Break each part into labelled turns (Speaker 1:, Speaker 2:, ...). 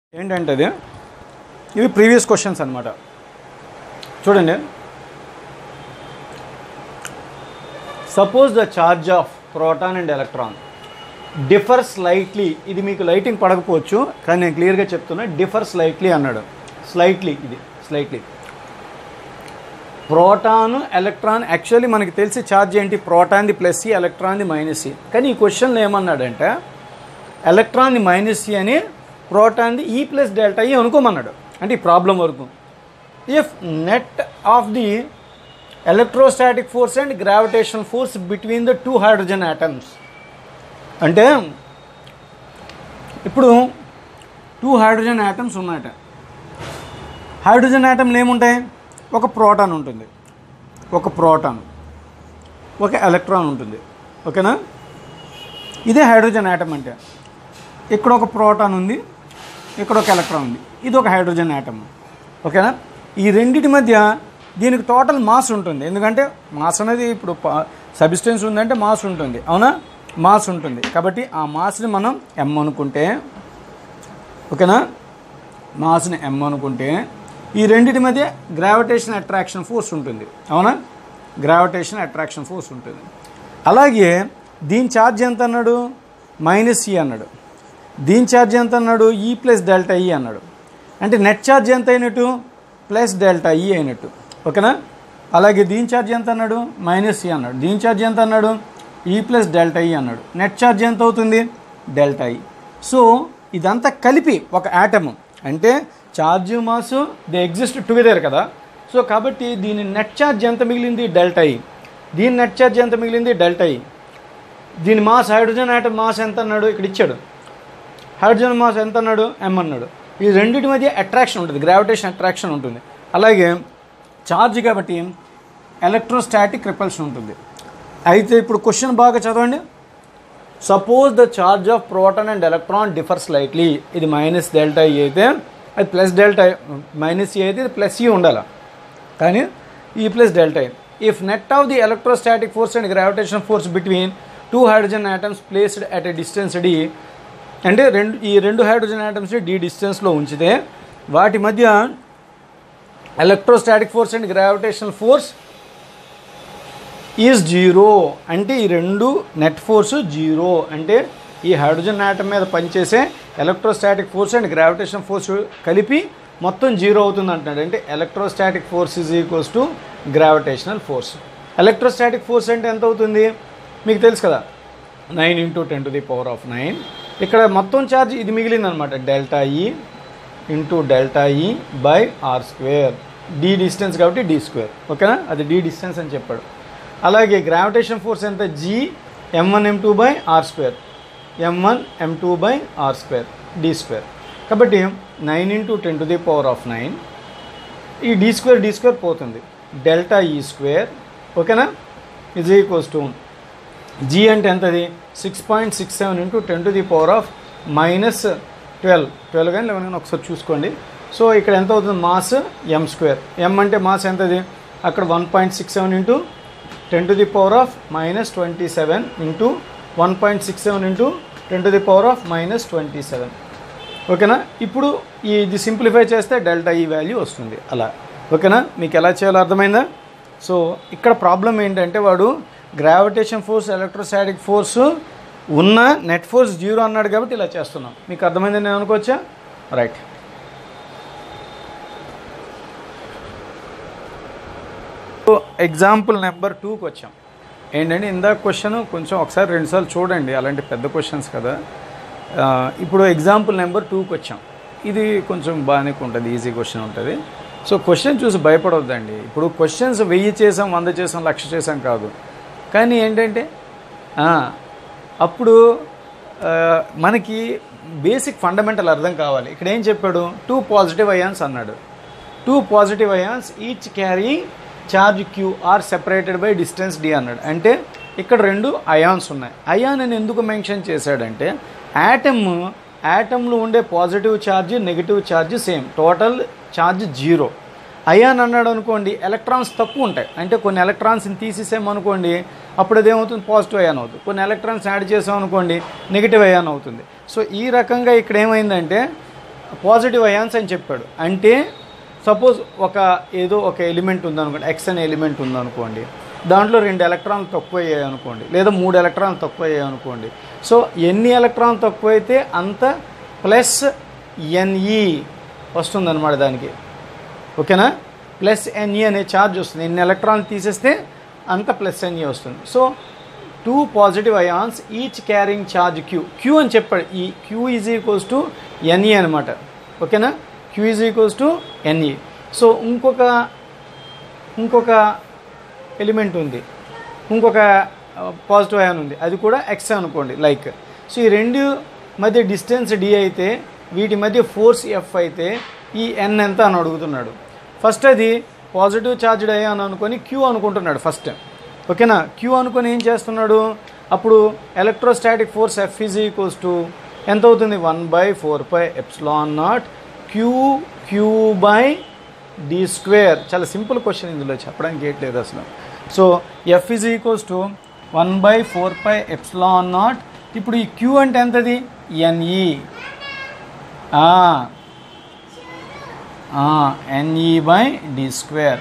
Speaker 1: ఏంటంటే అది ఇవి ప్రీవియస్ క్వశ్చన్స్ అనమాట చూడండి suppose the charge of proton and electron differ slightly ఇది మీకు లైటింగ్ పడకపోవచ్చు కానీ నేను క్లియర్గా చెప్తున్నా డిఫర్ స్లైట్లీ అన్నాడు స్లైట్లీ ఇది స్లైట్లీ ప్రోటాన్ ఎలక్ట్రాన్ యాక్చువల్లీ మనకి తెలిసి ఛార్జ్ ఏంటి ప్రోటాన్ది ప్లస్ సి ఎలక్ట్రాన్ది మైనస్ సి కానీ ఈ క్వశ్చన్లో ఏమన్నాడంటే ఎలక్ట్రాన్ని మైనస్ సి అని ప్రోటాన్ది ఈ ప్లస్ డెల్టా ఈ అనుకోమన్నాడు అంటే ఈ ప్రాబ్లం వరకు if net of the electrostatic force and gravitational force between the two hydrogen atoms అంటే ఇప్పుడు టూ హైడ్రోజన్ ఆటమ్స్ ఉన్నాయట హైడ్రోజన్ ఆటంలు ఏముంటాయి ఒక ప్రోటాన్ ఉంటుంది ఒక ప్రోటాన్ ఒక ఎలక్ట్రాన్ ఉంటుంది ఓకేనా ఇదే హైడ్రోజన్ ఆటం అంటే ఇక్కడ ఒక ప్రోటాన్ ఉంది ఇక్కడ ఒక ఎలక్ట్రాన్ ఉంది ఇది ఒక హైడ్రోజన్ ఆటమ్ ఓకేనా ఈ రెండిటి మధ్య దీనికి టోటల్ మాస్ ఉంటుంది ఎందుకంటే మాస్ అనేది ఇప్పుడు సబ్స్టెన్స్ ఉందంటే మాస్ ఉంటుంది అవునా మాస్ ఉంటుంది కాబట్టి ఆ మాస్ని మనం ఎం అనుకుంటే ఓకేనా మాస్ని ఎం అనుకుంటే ఈ రెండిటి మధ్య గ్రావిటేషన్ అట్రాక్షన్ ఫోర్స్ ఉంటుంది అవునా గ్రావిటేషన్ అట్రాక్షన్ ఫోర్స్ ఉంటుంది అలాగే దీని ఛార్జ్ ఎంత అన్నాడు మైనస్ ఈ అన్నాడు దీని ఛార్జ్ ఎంత అన్నాడు ఈ ప్లస్ డెల్టా ఈ అన్నాడు అంటే నెట్ ఛార్జ్ ఎంత అయినట్టు ప్లస్ డెల్టా ఈ అయినట్టు ఓకేనా అలాగే దీని ఛార్జ్ ఎంత అన్నాడు మైనస్ ఈ అన్నాడు దీని ఛార్జ్ ఎంత అన్నాడు ఈ ప్లస్ డెల్టా ఈ అన్నాడు నెట్ ఛార్జ్ ఎంత అవుతుంది డెల్టా ఈ సో ఇదంతా కలిపి ఒక యాటమ్ అంటే charge mass they exist together కదా సో కాబట్టి దీని నెట్ ఛార్జ్ ఎంత మిగిలింది డెల్టా ఈ దీని నెట్ ఛార్జ్ ఎంత మిగిలింది డెల్టా ఈ దీని మాస్ హైడ్రోజన్ ఆటమ్ మాస్ ఎంత అన్నాడు ఇక్కడ ఇచ్చాడు హైడ్రోజన్ మాస్ ఎంత అన్నాడు ఎం అన్నాడు ఈ రెండింటి మధ్య అట్రాక్షన్ ఉంటుంది గ్రావిటేషన్ అట్రాక్షన్ ఉంటుంది అలాగే ఛార్జ్ కాబట్టి ఎలక్ట్రోస్టాటిక్ రిపల్షన్ ఉంటుంది అయితే ఇప్పుడు క్వశ్చన్ బాగా చదవండి suppose the charge of proton and electron differ slightly ఇది మైనస్ డెల్టా ఈ అయితే అది ప్లస్ డెల్టా మైనస్ ఈ అయితే ఇది ప్లస్ ఈ ఉండాలి కానీ E plus delta if net of the electrostatic force and gravitation force between two hydrogen atoms placed at a distance D అంటే రెండు ఈ రెండు హైడ్రోజన్ ఆటమ్స్ని డి డిస్టెన్స్లో ఉంచితే వాటి మధ్య electrostatic force and gravitational force is zero అంటే ఈ రెండు నెట్ ఫోర్స్ జీరో అంటే ఈ హైడ్రోజన్ ఆటమ్ మీద పనిచేసే electrostatic force and gravitation force కలిపి మొత్తం జీరో అవుతుంది అంటున్నాడు అంటే electrostatic force is equals to gravitational force electrostatic force అంటే ఎంత అవుతుంది మీకు తెలుసు కదా nine into ten to the power of nine ఇక్కడ మొత్తం ఛార్జ్ ఇది మిగిలిందనమాట delta E into delta E by are square D distance కాబట్టి డి స్క్వేర్ ఓకేనా అది డి డిస్టెన్స్ అని చెప్పాడు అలాగే గ్రావిటేషన్ ఫోర్స్ ఎంత G M one M two by are square M one M two by are square D square కాబట్టి nine into ten to the power of nine E D square D square పోతుంది delta E square ఓకేనా is equals to G అంటే ఎంతది six point six seven into ten to the power of minus twelve twelve కానీ eleven కానీ ఒకసారి చూసుకోండి so ఇక్కడ ఎంత అవుతుంది మాస్ ఎం స్క్వేర్ ఎం అంటే మాస్ ఎంతది అక్కడ one point six seven into ten to the power of minus twenty seven into one point six seven into ten to the power of minus twenty seven ఓకేనా ఇప్పుడు ఈ ఇది simplify చేస్తే delta ఈ value వస్తుంది అలా ఓకేనా మీకు ఎలా చేయాలో అర్థమైందా సో ఇక్కడ ప్రాబ్లం ఏంటంటే వాడు గ్రావిటేషన్ ఫోర్స్ ఎలక్ట్రోస్టాటిక్ ఫోర్స్ ఉన్న నెట్ ఫోర్స్ జీరో అన్నాడు కాబట్టి ఇలా చేస్తున్నాం మీకు అర్థమైందని నేను అనుకోవచ్చా రైట్ ఎగ్జాంపుల్ నెంబర్ టూకి వచ్చాం ఏంటంటే ఇందాక క్వశ్చన్ కొంచెం ఒకసారి రెండుసార్లు చూడండి అలాంటి పెద్ద క్వశ్చన్స్ కదా ఆ, ఇప్పుడు ఎగ్జాంపుల్ నెంబర్ టూకి వచ్చాం ఇది కొంచెం బాగానే ఉంటుంది ఈజీ క్వశ్చన్ ఉంటుంది సో క్వశ్చన్ చూసి భయపడవద్దండి ఇప్పుడు క్వశ్చన్స్ వెయ్యి చేసాం వంద చేసాం లక్ష చేసాం కాదు కానీ ఏంటంటే ఆ, అప్పుడు ఆ, మనకి బేసిక్ ఫండమెంటల్ అర్థం కావాలి ఇక్కడ ఏం చెప్పాడు టూ పాజిటివ్ అయాన్స్ అన్నాడు two positive ions each carry charge Q are separated by distance D అన్నాడు అంటే ఇక్కడ రెండు అయాన్స్ ఉన్నాయి అయాన్ అని ఎందుకు మెన్షన్ చేశాడంటే యాటమ్ యాటంలో ఉండే positive charge negative charge same total charge zero ion అన్నాడు అనుకోండి ఎలక్ట్రాన్స్ తక్కువ ఉంటాయి అంటే కొన్ని ఎలక్ట్రాన్స్ని తీసేసామనుకోండి అప్పుడు అదేమవుతుంది పాజిటివ్ అయాన్ అవుతుంది కొన్ని ఎలక్ట్రాన్స్ యాడ్ చేసాం అనుకోండి నెగిటివ్ అయాన్ అవుతుంది సో ఈ రకంగా ఇక్కడ ఏమైందంటే పాజిటివ్ అయాన్స్ అని చెప్పాడు అంటే సపోజ్ ఒక ఏదో ఒక ఎలిమెంట్ ఉందనుకోండి ఎక్స్ అనే ఎలిమెంట్ ఉందనుకోండి దాంట్లో రెండు ఎలక్ట్రాన్లు తక్కువ అయ్యాయి అనుకోండి లేదా మూడు ఎలక్ట్రాన్లు తక్కువ అయ్యాయి అనుకోండి సో ఎన్ని ఎలక్ట్రాన్లు తక్కువైతే అంత ప్లస్ ఎన్ఈ వస్తుందన్నమాట దానికి ఓకేనా ప్లస్ ఎన్ఈ అనే ఛార్జ్ వస్తుంది ఎన్ని ఎలక్ట్రాన్లు తీసేస్తే అంత ప్లస్ ఎన్ఈ వస్తుంది so two positive ions each carrying charge Q Q అని చెప్పాడు ఈ Q is equals to N E అనమాట ఓకేనా Q is equals to N E so ఇంకొక ఇంకొక ఎలిమెంట్ ఉంది ఇంకొక పాజిటివ్ అయాన్ ఉంది అది కూడా ఎక్స్ అనుకోండి లైక్ సో ఈ రెండు మధ్య డిస్టెన్స్ డి అయితే వీటి మధ్య ఫోర్స్ ఎఫ్ అయితే ఈ ఎన్ ఎంత అని అడుగుతున్నాడు ఫస్ట్ అది పాజిటివ్ ఛార్జ్డ్ అయ్యాను అనుకొని క్యూ అనుకుంటున్నాడు ఫస్ట్ ఓకేనా క్యూ అనుకొని ఏం చేస్తున్నాడు అప్పుడు electrostatic force F is equals to ఎంత అవుతుంది one by four by epsilon naught Q Q by D square చాలా సింపుల్ క్వశ్చన్ ఇందులో చెప్పడానికి ఏట్లేదు అసలు so F is equals to one by four pi epsilon naught ఇప్పుడు ఈ క్యూ అంటే ఎంతది N E N E by D square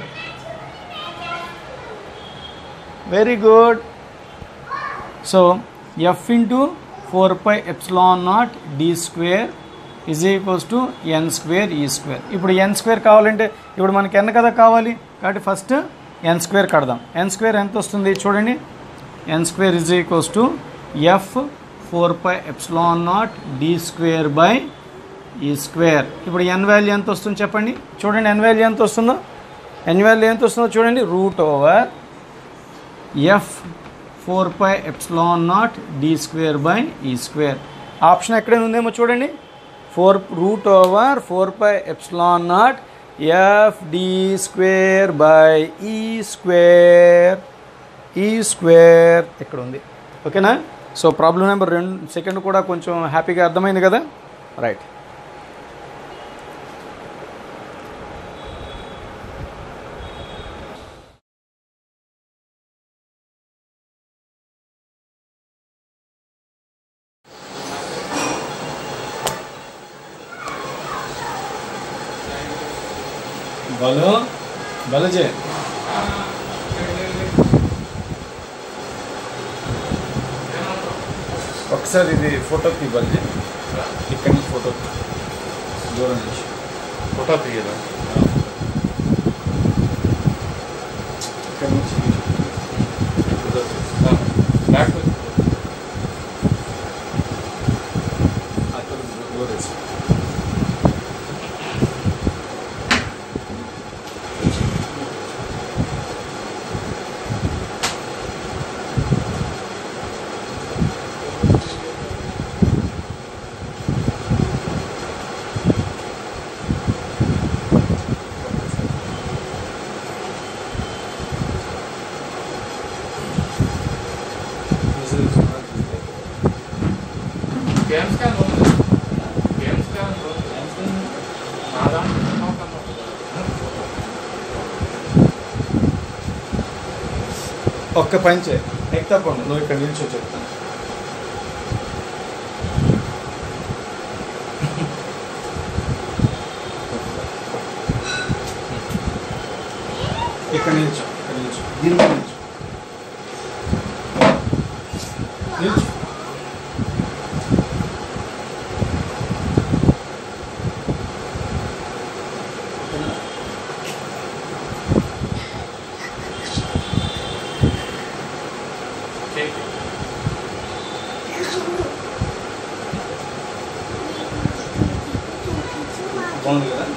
Speaker 1: very good so F into four pi epsilon naught D square is equals to N square E square ఇప్పుడు ఎన్ square కావాలంటే ఇప్పుడు మనకి ఎన్ కదా కావాలి కాబట్టి ఫస్ట్ ఎన్ స్క్వేర్ కడదాం ఎన్ స్క్వేర్ ఎంత వస్తుంది చూడండి N square is equals to F four pi epsilon naught D square by E square ఇప్పుడు ఎన్ వాల్యూ ఎంత వస్తుంది చెప్పండి చూడండి ఎన్ వాల్యూ ఎంత వస్తుందో ఎన్ వాల్యూ ఎంత వస్తుందో చూడండి root over F four pi epsilon naught D square by E square option ఎక్కడైనా ఉందేమో చూడండి four root over four pi epsilon naught F D square by E square E square ఇక్కడ ఉంది ఓకేనా సో ప్రాబ్లం నెంబర్ రెండు second కూడా కొంచెం హ్యాపీగా అర్థమైంది కదా రైట్ బలో బలజే ఒకసారి ఇది ఫోటో తీ బలజే ఇక్కడి నుంచి ఫోటో తీ. దూరం నుంచి
Speaker 2: ఫోటో తీయదా
Speaker 1: ఇక్కడి నుంచి
Speaker 2: బ్యాక్
Speaker 1: అక్కడ దూరేసి
Speaker 2: గేమ్స్ క్యాన్ ఉంది గేమ్స్ క్యాన్ నాదా
Speaker 1: ఒక్క పని చేయి ఎక్తప్పండి నువ్వు ఇక్కడ నిల్చో చెప్తాను ఇక్కడ నిల్చో ఇక్కడ నిల్చో దీని మీద నిల్చో నిల్చో బాగుంది కదా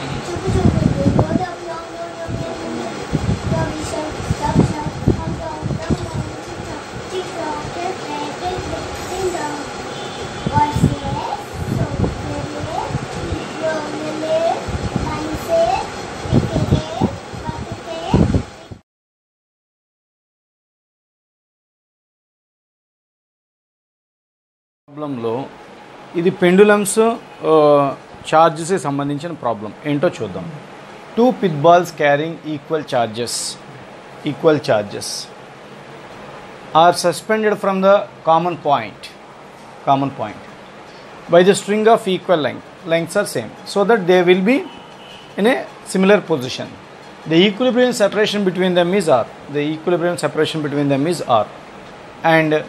Speaker 1: ప్రాబ్లంలో ఇది పెండులమ్స్ ఛార్జెస్కి సంబంధించిన ప్రాబ్లం ఏంటో చూద్దాం two pith balls carrying equal charges equal charges are suspended from the common point common point by the string of equal length lengths are same so that they will be in a similar position the equilibrium separation between them is r the equilibrium separation between them is r and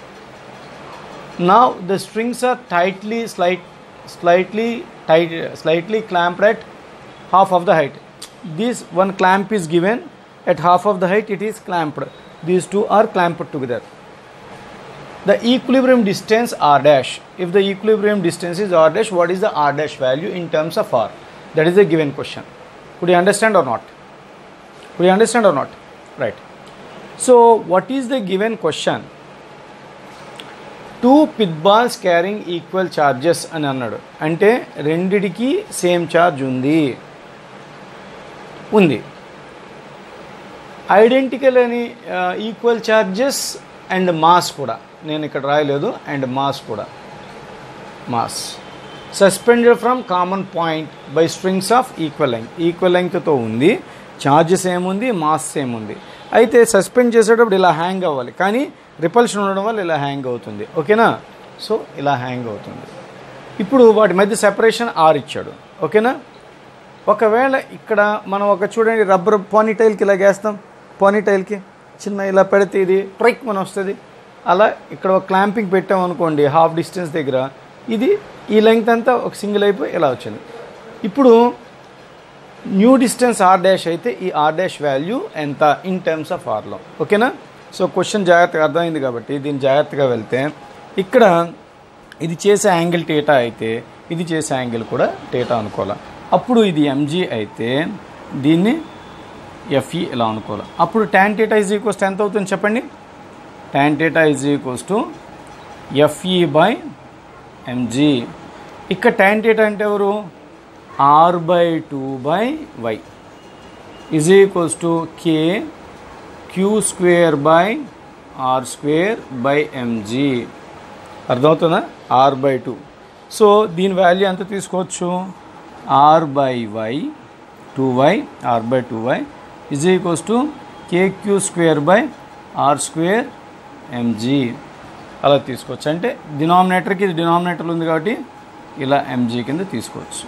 Speaker 1: now the strings are tightly slight slightly tight slightly clamped at half of the height this one clamp is given at half of the height it is clamped these two are clamped together the equilibrium distance r dash if the equilibrium distance is r dash what is the r dash value in terms of r that is a given question could you understand or not could you understand or not right so what is the given question two pith balls carrying equal charges అని అన్నాడు అంటే రెండిటికి same charge ఉంది ఉంది identical అని equal charges and mass కూడా నేను ఇక్కడ రాయలేదు అండ్ మాస్ కూడా mass suspended from common point by strings of equal length equal లెంగ్త్తో ఉంది ఛార్జెస్ ఏముంది మాస్ ఏముంది అయితే సస్పెండ్ చేసేటప్పుడు ఇలా హ్యాంగ్ అవ్వాలి కానీ రిపల్షన్ ఉండడం వల్ల ఇలా హ్యాంగ్ అవుతుంది ఓకేనా సో ఇలా హ్యాంగ్ అవుతుంది ఇప్పుడు వాటి మధ్య సెపరేషన్ ఆర్ ఇచ్చాడు ఓకేనా ఒకవేళ ఇక్కడ మనం ఒక చూడండి రబ్బర్ పోనీటైల్కి ఇలా వేస్తాం పోనీటైల్కి చిన్న ఇలా పెడితే ఇది ట్రైక్ మన వస్తుంది అలా ఇక్కడ ఒక క్లాంపింగ్ పెట్టాం అనుకోండి హాఫ్ డిస్టెన్స్ దగ్గర ఇది ఈ లెంగ్త్ అంతా ఒక సింగిల్ అయిపోయి ఇలా వచ్చింది ఇప్పుడు న్యూ డిస్టెన్స్ ఆర్ డాష్ అయితే ఈ ఆర్ డాష్ వాల్యూ ఎంత ఇన్ టర్మ్స్ ఆఫ్ ఆర్లో ఓకేనా సో క్వశ్చన్ జాగ్రత్తగా అర్థమైంది కాబట్టి దీన్ని జాగ్రత్తగా వెళ్తే ఇక్కడ ఇది చేసే యాంగిల్ టేటా అయితే ఇది చేసే యాంగిల్ కూడా టేటా అనుకోవాలి అప్పుడు ఇది ఎంజీ అయితే దీన్ని ఎఫ్ఈ ఇలా అనుకోవాలి అప్పుడు ట్యాన్ టేటా ఈజ్ ఈక్వల్స్ ఎంత అవుతుంది చెప్పండి tan theta is equals to F E by M G ఇక్కడ ట్యాన్ టేటా అంటే ఎవరు R by two by Y is equals to K Q square by are square by M G అర్థమవుతుందా ఆర్ బై టూ సో దీని value ఎంత తీసుకోవచ్చు R by Y two Y R by two Y is equals to K Q square by are square M G అలా తీసుకోవచ్చు అంటే డినామినేటర్కి ఇది denominator ఉంది కాబట్టి ఇలా ఎంజీ కింద తీసుకోవచ్చు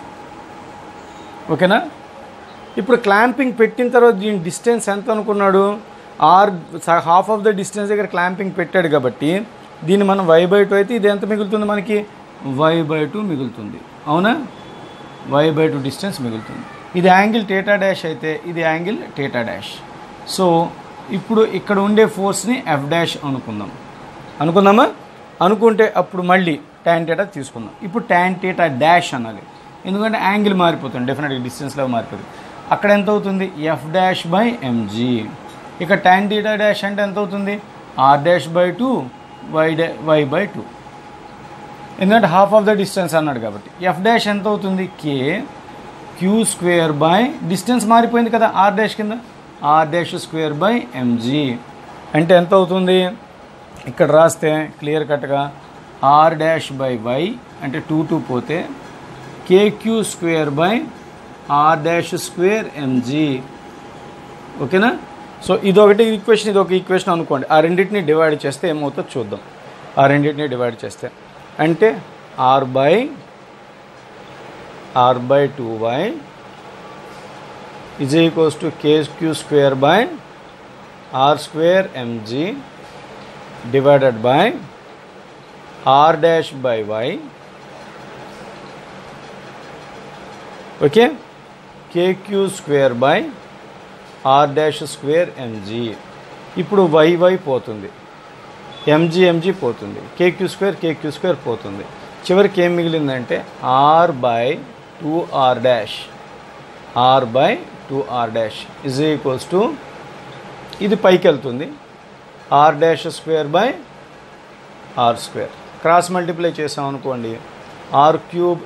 Speaker 1: ఓకేనా ఇప్పుడు క్లాంపింగ్ పెట్టిన తర్వాత దీని డిస్టెన్స్ ఎంత అనుకున్నాడు R half of the distance దగ్గర క్లాంపింగ్ పెట్టాడు కాబట్టి దీన్ని మనం వై బై టూ అయితే ఇది ఎంత మిగులుతుంది మనకి వై బై టూ మిగులుతుంది అవునా వై బై టూ డిస్టెన్స్ మిగులుతుంది ఇది యాంగిల్ టేటా డాష్ అయితే ఇది యాంగిల్ టేటా డాష్ సో ఇప్పుడు ఇక్కడ ఉండే ఫోర్స్ని ఎఫ్ డాష్ అనుకుందాం అనుకుందామా అనుకుంటే అప్పుడు మళ్ళీ ట్యాన్ టేటా తీసుకుందాం ఇప్పుడు ట్యాన్ టేటా డాష్ అనాలి ఎందుకంటే యాంగిల్ మారిపోతుంది డెఫినెట్గా డిస్టెన్స్లో మారిపోతుంది అక్కడ ఎంత అవుతుంది ఎఫ్ డాష్ బై ఎంజీ ఇక ట్యాన్ టీటా డాష్ అంటే ఎంత అవుతుంది R dash by two Y డా వై బై టూ ఎందుకంటే హాఫ్ ఆఫ్ ద డిస్టెన్స్ అన్నాడు కాబట్టి ఎఫ్ డాష్ ఎంత అవుతుంది K Q square by distance మారిపోయింది కదా ఆర్ డాష్ కింద R dash square by M G అంటే ఎంత అవుతుంది ఇక్కడ రాస్తే క్లియర్ కట్గా ఆర్ డాష్ బై వై అంటే టూ టూ పోతే K Q square by R dash square M G ఓకేనా సో ఇదొకటి ఈక్వేషన్ ఇది ఒక ఈక్వేషన్ అనుకోండి ఆ రెండింటిని డివైడ్ చేస్తే ఏమవుతుందో చూద్దాం ఆ రెండింటిని డివైడ్ చేస్తే అంటే R by R by two Y is equals to K Q square by are square M G divided by R dash by Y okay K Q square by R dash square M G ఇప్పుడు Y Y పోతుంది M G M G పోతుంది K Q square K Q square పోతుంది చివరికి ఏం మిగిలిందంటే R by two R dash R by two R dash is equals to ఇది పైకి వెళ్తుంది R dash square by are square cross multiply చేసాం అనుకోండి R cube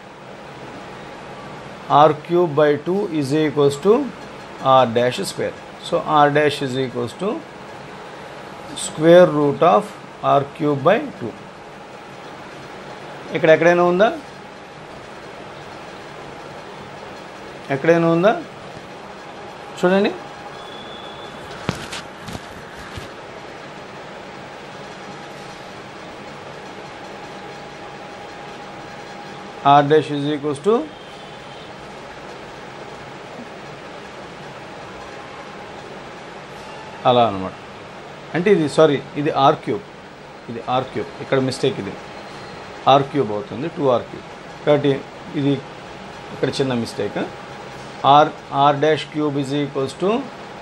Speaker 1: R cube by two is equals to R dash square so R dash is equals to square root of R cube by two ఇక్కడ ఎక్కడైనా ఉందా ఎక్కడైనా ఉందా చూడండి R dash is equals to అలా అనమాట అంటే ఇది సారీ ఇది ఆర్ క్యూబ్ ఇది ఆర్ క్యూబ్ ఇక్కడ మిస్టేక్ ఇది ఆర్ క్యూబ్ అవుతుంది టూ ఆర్ క్యూబ్ కాబట్టి ఇది ఇక్కడ చిన్న mistake R R dash cube is equals to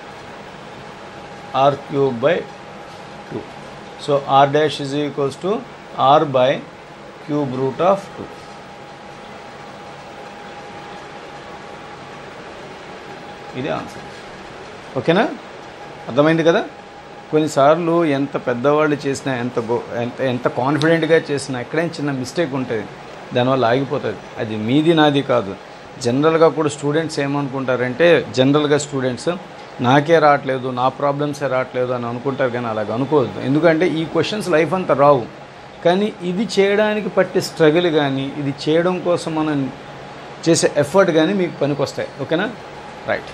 Speaker 1: R cube by two so R dash is equals to R by cube root of two ఇది answer ఓకేనా అర్థమైంది కదా కొన్నిసార్లు ఎంత పెద్దవాళ్ళు చేసినా ఎంత గో ఎంత ఎంత కాన్ఫిడెంట్గా చేసినా ఎక్కడైనా చిన్న మిస్టేక్ ఉంటుంది దానివల్ల ఆగిపోతుంది అది మీది నాది కాదు జనరల్గా కూడా స్టూడెంట్స్ ఏమనుకుంటారంటే జనరల్గా స్టూడెంట్స్ నాకే రావట్లేదు నా ప్రాబ్లమ్సే రావట్లేదు అని అనుకుంటారు కానీ అలాగ అనుకోవద్దు ఎందుకంటే ఈ క్వశ్చన్స్ లైఫ్ అంతా రావు కానీ ఇది చేయడానికి పట్టే స్ట్రగుల్ కానీ ఇది చేయడం కోసం మనం చేసే ఎఫర్ట్ కానీ మీకు పనికొస్తాయి ఓకేనా రైట్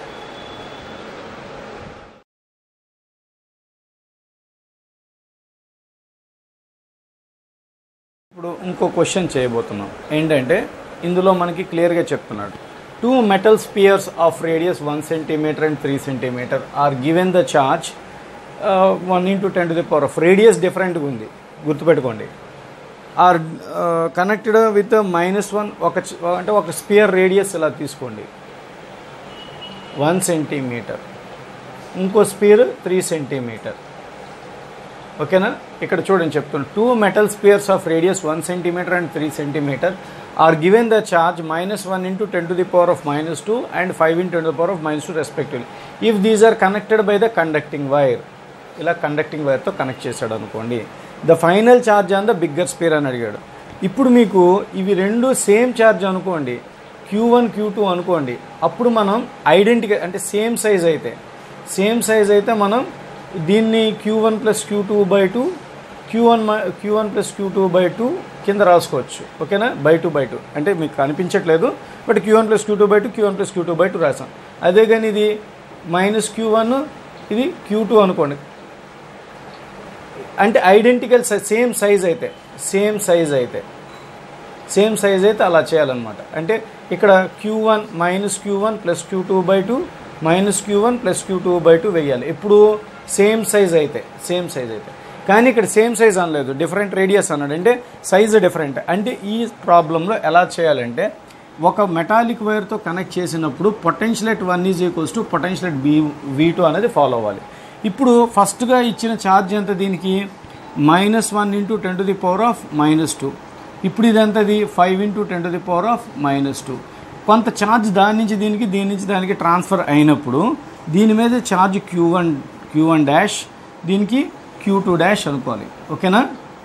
Speaker 1: ఇప్పుడు ఇంకో క్వశ్చన్ చేయబోతున్నాం ఏంటంటే ఇందులో మనకి క్లియర్గా చెప్తున్నాడు two metal spheres of radius one centimetre and three centimetre are given the charge one into ten to the power of radius డిఫరెంట్గా ఉంది గుర్తుపెట్టుకోండి are connected with minus one ఒక చ- అంటే ఒక స్పియర్ రేడియస్ ఇలా తీసుకోండి వన్ సెంటీమీటర్ ఇంకో స్పియర్ త్రీ సెంటీమీటర్ ఓకేనా ఇక్కడ చూడండి చెప్తున్నాను two metal spheres of radius one centimetre and three centimetre are given the charge minus one into ten to the power of minus two and five into ten to the power of minus two respectively if these are connected by the conducting wire ఇలా conducting వైర్తో connect చేశాడు అనుకోండి the final charge on the bigger sphere అని అడిగాడు ఇప్పుడు మీకు ఇవి రెండు సేమ్ ఛార్జ్ అనుకోండి క్యూ వన్ క్యూ టూ అనుకోండి అప్పుడు మనం ఐడెంటిటీ అంటే సేమ్ సైజ్ అయితే సేమ్ సైజ్ అయితే మనం దీన్ని Q one plus Q two by two Q one Q one plus Q two by two కింద రాసుకోవచ్చు ఓకేనా బై టూ బై టూ అంటే మీకు కనిపించట్లేదు but Q one plus Q two by two Q one plus Q two by two రాసాం అదే కానీ ఇది మైనస్ క్యూ వన్ ఇది క్యూ టూ అనుకోండి అంటే ఐడెంటికల్ సేమ్ సైజ్ అయితే సేమ్ సైజ్ అయితే సేమ్ సైజ్ అయితే అలా చేయాలన్నమాట అంటే ఇక్కడ Q one minus Q one plus Q two by two minus Q one plus Q two by two వేయాలి ఇప్పుడు సేమ్ సైజ్ అయితే సేమ్ సైజ్ అయితే కానీ ఇక్కడ సేమ్ సైజ్ అనలేదు డిఫరెంట్ రేడియస్ అన్నాడు అంటే సైజ్ డిఫరెంట్ అంటే ఈ ప్రాబ్లంలో ఎలా చేయాలంటే ఒక మెటాలిక్ వైర్తో కనెక్ట్ చేసినప్పుడు potential one is equals to potential B V two అనేది ఫాలో అవ్వాలి ఇప్పుడు ఫస్ట్గా ఇచ్చిన ఛార్జ్ ఎంత దీనికి minus one into ten to the power of minus two ఇప్పుడు ఇదంతది five into ten to the power of minus two కొంత ఛార్జ్ దాని నుంచి దీనికి దీని నుంచి దానికి ట్రాన్స్ఫర్ అయినప్పుడు దీని మీద charge Q one Q one dash దీనికి క్యూ టూ డాష్ అనుకోవాలి ఓకేనా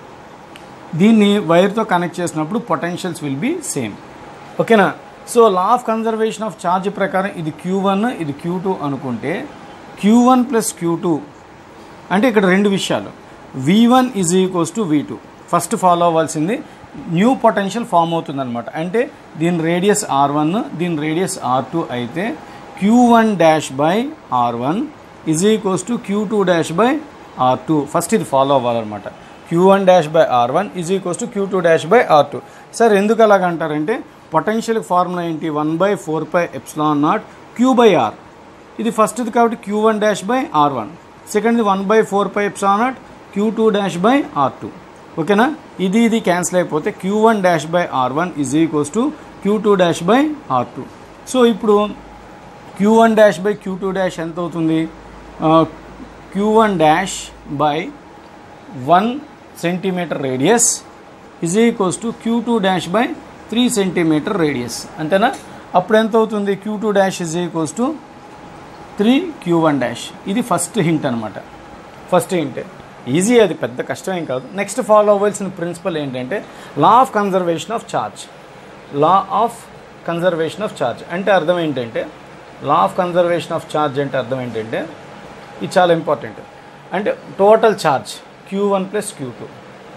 Speaker 1: దీన్ని వైర్తో కనెక్ట్ చేసినప్పుడు పొటెన్షియల్స్ విల్ బీ సేమ్ ఓకేనా so law of conservation of charge ప్రకారం ఇది క్యూ వన్ ఇది క్యూ టూ అనుకుంటే Q one plus Q two అంటే ఇక్కడ రెండు విషయాలు V one is equals to V two first follow అవ్వాల్సింది న్యూ పొటెన్షియల్ ఫామ్ అవుతుంది అనమాట అంటే దీని రేడియస్ ఆర్ వన్ దీని రేడియస్ ఆర్ టూ అయితే Q one dash by R one is equals to Q two dash by R two first ఇది follow అవ్వాలన్నమాట Q one dash by R one is equals to Q two dash by R two sir ఎందుకు అలాగ అంటారంటే potential formula ఏంటి one by four by epsilon naught Q by R ఇది ఫస్ట్ది కాబట్టి Q one dash by R one సెకండ్ది one by four by epsilon naught queue two dash by R two ఓకేనా ఇది ఇది క్యాన్సిల్ అయిపోతే Q one dash by R one is equals to Q two dash by R two so ఇప్పుడు Q one dash by Q two dash ఎంత అవుతుంది Q one dash by one centimetre radius is equals to Q two dash by three centimetre radius అంతేనా అప్పుడు ఎంత అవుతుంది Q two dash is equals to three Q one dash ఇది first hint అనమాట first hint easy అది పెద్ద కష్టం ఏం కాదు నెక్స్ట్ ఫాలో అవ్వాల్సిన ప్రిన్సిపల్ ఏంటంటే law of conservation of charge law of conservation of charge అంటే అర్థం ఏంటంటే law of conservation of charge అంటే అర్థం ఏంటంటే ఇది చాలా ఇంపార్టెంట్ అంటే total charge Q one plus Q two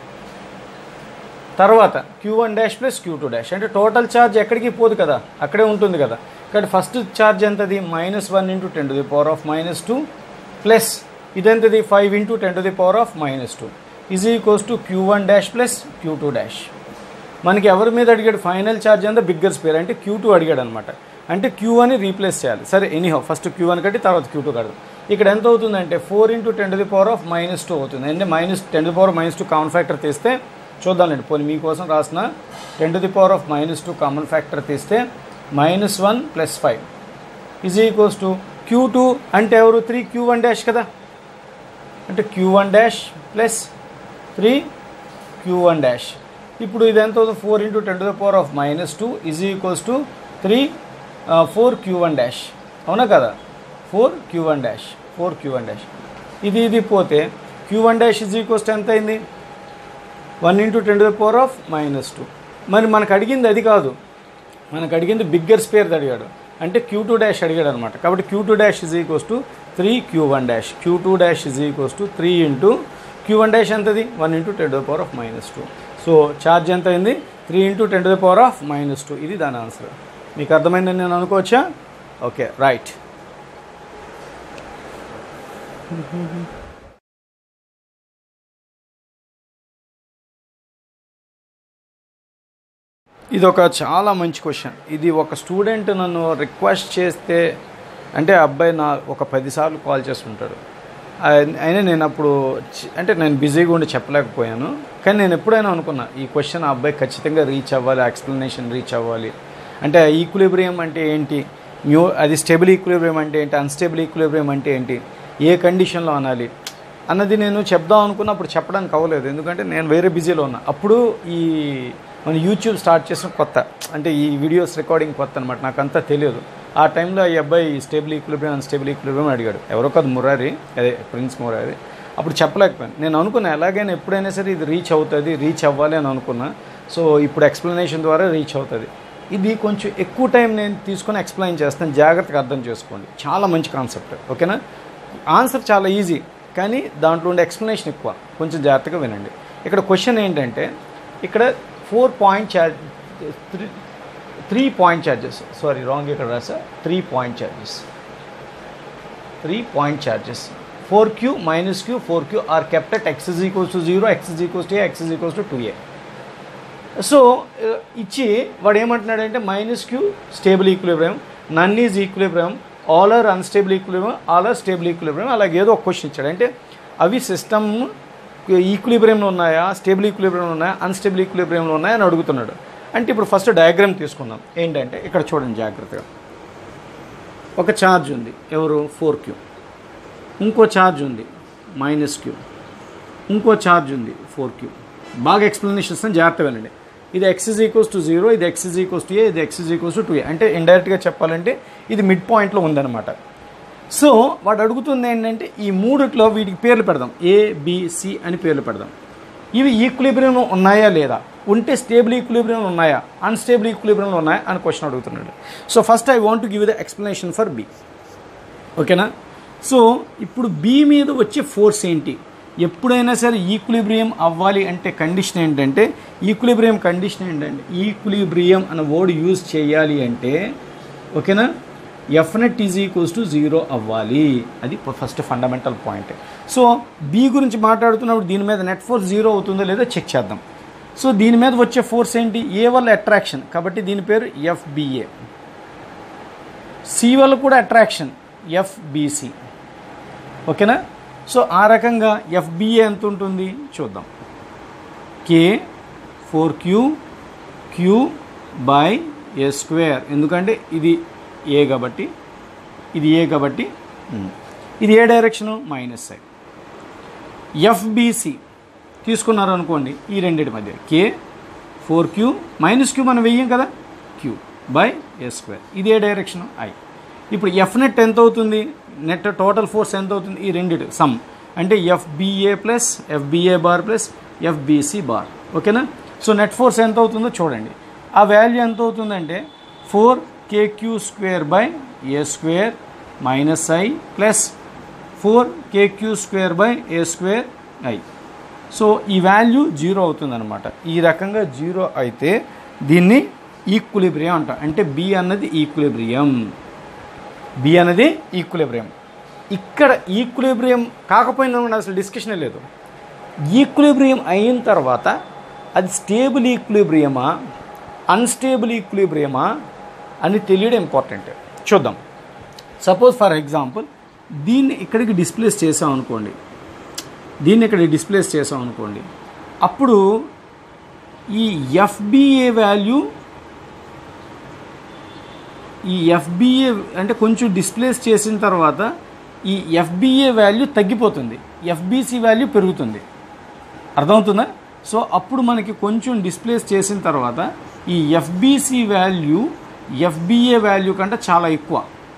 Speaker 1: తర్వాత Q one dash plus Q two dash అంటే టోటల్ ఛార్జ్ ఎక్కడికి పోదు కదా అక్కడే ఉంటుంది కదా కాబట్టి ఫస్ట్ ఛార్జ్ ఎంతది minus one into ten to the power of minus two plus ఇదెంతది five into ten to the power of minus two is equals to Q one dash plus Q two dash మనకి ఎవరి మీద అడిగాడు final charge అంతా bigger sphere అంటే Q two అడిగాడు అనమాట అంటే క్యూ అని రీప్లేస్ చేయాలి సరే ఎనీహో ఫస్ట్ క్యూ అని కట్టి తర్వాత క్యూ టూ కడదాం ఇక్కడ ఎంత అవుతుందంటే four into ten to the power of minus two అవుతుంది అంటే minus ten to the power minus two common factor తీస్తే చూద్దాంలేండి పోనీ మీకోసం రాసిన ten to the power of minus two common factor తీస్తే minus one plus five is equals to Q two అంటే ఎవరు త్రీ క్యూ వన్ డాష్ కదా అంటే Q one dash plus three Q one dash ఇప్పుడు ఇది ఎంత అవుతుంది four into ten to the power of minus two is equals to three four Q one dash అవునా కదా four Q one dash four Q one dash ఇది ఇది పోతే Q one dash is equals to ఎంత అయింది one into ten to the power of minus two మరి మనకు అడిగింది అది కాదు మనకు అడిగింది బిగ్గర్ స్పేర్ అడిగాడు అంటే క్యూ టూ డాష్ అడిగాడు అనమాట కాబట్టి Q two dash is equals to three Q one dash Q two dash is equals to three into Q one dash ఎంతది one into ten to the power of minus two so charge ఎంత అయింది three into ten to the power of minus two ఇది దాని answer మీకు అర్థమైందని నేను అనుకోవచ్చా okay right ఇది ఒక చాలా మంచి క్వశ్చన్ ఇది ఒక స్టూడెంట్ నన్ను రిక్వెస్ట్ చేస్తే అంటే ఆ అబ్బాయి నా ఒక పదిసార్లు కాల్ చేస్తుంటాడు ఆయన- అయినా నేను అప్పుడు చి- అంటే నేను బిజీగా ఉండి చెప్పలేకపోయాను కానీ నేను ఎప్పుడైనా అనుకున్నా ఈ క్వశ్చన్ ఆ అబ్బాయి ఖచ్చితంగా రీచ్ అవ్వాలి ఎక్స్ప్లెనేషన్ రీచ్ అవ్వాలి అంటే ఈక్విలిబ్రియం అంటే ఏంటి న్యూ అది స్టేబుల్ ఈక్విలిబ్రియం అంటే ఏంటి అన్స్టేబుల్ ఈక్విలిబ్రియం అంటే ఏంటి ఏ కండిషన్లో అనాలి అన్నది నేను చెప్దాం అనుకున్నప్పుడు చెప్పడానికి అవ్వలేదు ఎందుకంటే నేను వేరే బిజీలో ఉన్నా అప్పుడు ఈ మన యూట్యూబ్ స్టార్ట్ చేసిన కొత్త అంటే ఈ వీడియోస్ రికార్డింగ్ కొత్త అనమాట నాకు అంతా తెలియదు ఆ టైంలో ఈ అబ్బాయి స్టేబుల్ ఈక్విలిబ్రియం అన్స్టేబుల్ ఈక్విలిబ్రియం అడిగాడు ఎవరో కాదు మురారి అదే ప్రిన్స్ మురారి అప్పుడు చెప్పలేకపోయాను నేను అనుకున్నా ఎలాగైనా ఎప్పుడైనా సరే ఇది రీచ్ అవుతుంది రీచ్ అవ్వాలి అని అనుకున్నా సో ఇప్పుడు ఎక్స్ప్లెనేషన్ ద్వారా రీచ్ అవుతుంది ఇది కొంచెం ఎక్కువ టైం నేను తీసుకొని ఎక్స్ప్లెయిన్ చేస్తాను జాగ్రత్తగా అర్థం చేసుకోండి చాలా మంచి కాన్సెప్ట్ ఓకేనా ఆన్సర్ చాలా ఈజీ కానీ దాంట్లో ఉండే ఎక్స్ప్లెనేషన్ ఎక్కువ కొంచెం జాగ్రత్తగా వినండి ఇక్కడ క్వశ్చన్ ఏంటంటే ఇక్కడ four point charge three three point charges sorry wrong ఇక్కడ రాసా three point charges three point charges four Q minus Q four Q are kept at X is equals to zero X is equals to A X is equals to two A so ఇచ్చి వాడు ఏమంటున్నాడంటే minus Q stable equilibrium none is equilibrium all are unstable equilibrium all are stable equilibrium అలాగే ఏదో ఒక question ఇచ్చాడు అంటే అవి system ఈక్విలిబ్రియంలో ఉన్నాయా స్టేబుల్ ఈక్విలిబ్రియంలో ఉన్నాయా అన్స్టేబుల్ ఈక్విలిబ్రియంలో ఉన్నాయా అని అడుగుతున్నాడు అంటే ఇప్పుడు ఫస్ట్ డయాగ్రామ్ తీసుకుందాం ఏంటంటే ఇక్కడ చూడండి జాగ్రత్తగా ఒక ఛార్జ్ ఉంది ఎవరు ఫోర్ క్యూ ఇంకో ఛార్జ్ ఉంది మైనస్ క్యూ ఇంకో ఛార్జ్ ఉంది ఫోర్ క్యూ బాగా ఎక్స్ప్లెనేషన్ ఇస్తాను జాగ్రత్త వినండి ఇది X is equals to zero ఇది X is equals to A ఇది X is equals to two A అంటే ఇండైరెక్ట్గా చెప్పాలంటే ఇది మిడ్ పాయింట్లో ఉందన్నమాట సో వాడు అడుగుతుంది ఏంటంటే ఈ మూడిట్లో వీటికి పేర్లు పెడదాం ఏ బిసి అని పేర్లు పెడదాం ఇవి ఈక్విలిబ్రియం ఉన్నాయా లేదా ఉంటే స్టేబుల్ ఈక్విలిబ్రియం ఉన్నాయా అన్స్టేబుల్ ఈక్విలిబ్రియం ఉన్నాయా అని క్వశ్చన్ అడుగుతున్నాడు so first I want to give the explanation for B ఓకేనా సో ఇప్పుడు బి మీద వచ్చే ఫోర్స్ ఏంటి ఎప్పుడైనా సరే ఈక్విలిబ్రియం అవ్వాలి అంటే కండిషన్ ఏంటంటే ఈక్విలిబ్రియం కండిషన్ ఏంటంటే ఈక్విలిబ్రియం అనే వర్డ్ యూజ్ చేయాలి అంటే ఓకేనా F net is equals to zero అవ్వాలి అది first fundamental point so B గురించి మాట్లాడుతున్నప్పుడు దీని మీద నెట్ ఫోర్స్ జీరో అవుతుందో లేదో చెక్ చేద్దాం సో దీని మీద వచ్చే ఫోర్స్ ఏంటి ఏ వల్ల అట్రాక్షన్ కాబట్టి దీని పేరు ఎఫ్బిఏ సి వల్ల కూడా అట్రాక్షన్ ఎఫ్బిసి ఓకేనా సో ఆ రకంగా ఎఫ్బిఏ ఎంత ఉంటుంది చూద్దాం K four Q Q by A square ఎందుకంటే ఇది ఏ కాబట్టి ఇది ఏ కాబట్టి ఉమ్. ఇది A direction minus side F B C తీసుకున్నారు అనుకోండి ఈ రెండింటి మధ్య K four Q minus Q మనం వెయ్యం కదా క్యూ బై ఏ స్క్వేర్ ఇది ఏ డైరెక్షన్ ఐ ఇప్పుడు ఎఫ్ నెట్ ఎంత అవుతుంది నెట్ టోటల్ ఫోర్స్ ఎంత అవుతుంది ఈ రెండిటి సమ్ అంటే F B A plus F B A bar plus F B C bar ఓకేనా సో నెట్ ఫోర్స్ ఎంత అవుతుందో చూడండి ఆ వాల్యూ ఎంత అవుతుందంటే four K Q square by A square minus I plus four K Q square by A square I so ఈ వాల్యూ జీరో అవుతుందన్నమాట ఈ రకంగా జీరో అయితే దీన్ని ఈక్విలిబ్రియం అంట అంటే బి అన్నది ఈక్విలిబ్రియం బి అనేది ఈక్విలిబ్రియం ఇక్కడ ఈక్విలిబ్రియం కాకపోయినా కూడా అసలు డిస్కషనే లేదు ఈక్విలిబ్రియం అయిన తర్వాత అది స్టేబుల్ ఈక్విలిబ్రియమా అన్స్టేబుల్ ఈక్విలిబ్రియమా అని తెలియడం ఇంపార్టెంట్ చూద్దాం సపోజ్ ఫర్ ఎగ్జాంపుల్ దీన్ని ఇక్కడికి డిస్ప్లేస్ చేసాం అనుకోండి దీన్ని ఇక్కడ డిస్ప్లేస్ చేసాం అనుకోండి అప్పుడు ఈ ఎఫ్బిఏ వాల్యూ ఈ ఎఫ్బిఏ అంటే కొంచెం డిస్ప్లేస్ చేసిన తర్వాత ఈ ఎఫ్బిఏ వాల్యూ తగ్గిపోతుంది ఎఫ్బిసి వాల్యూ పెరుగుతుంది అర్థమవుతుందా సో అప్పుడు మనకి కొంచెం డిస్ప్లేస్ చేసిన తర్వాత ఈ ఎఫ్బిసి వాల్యూ ఎఫ్బిఏ వాల్యూ కంటే చాలా ఎక్కువ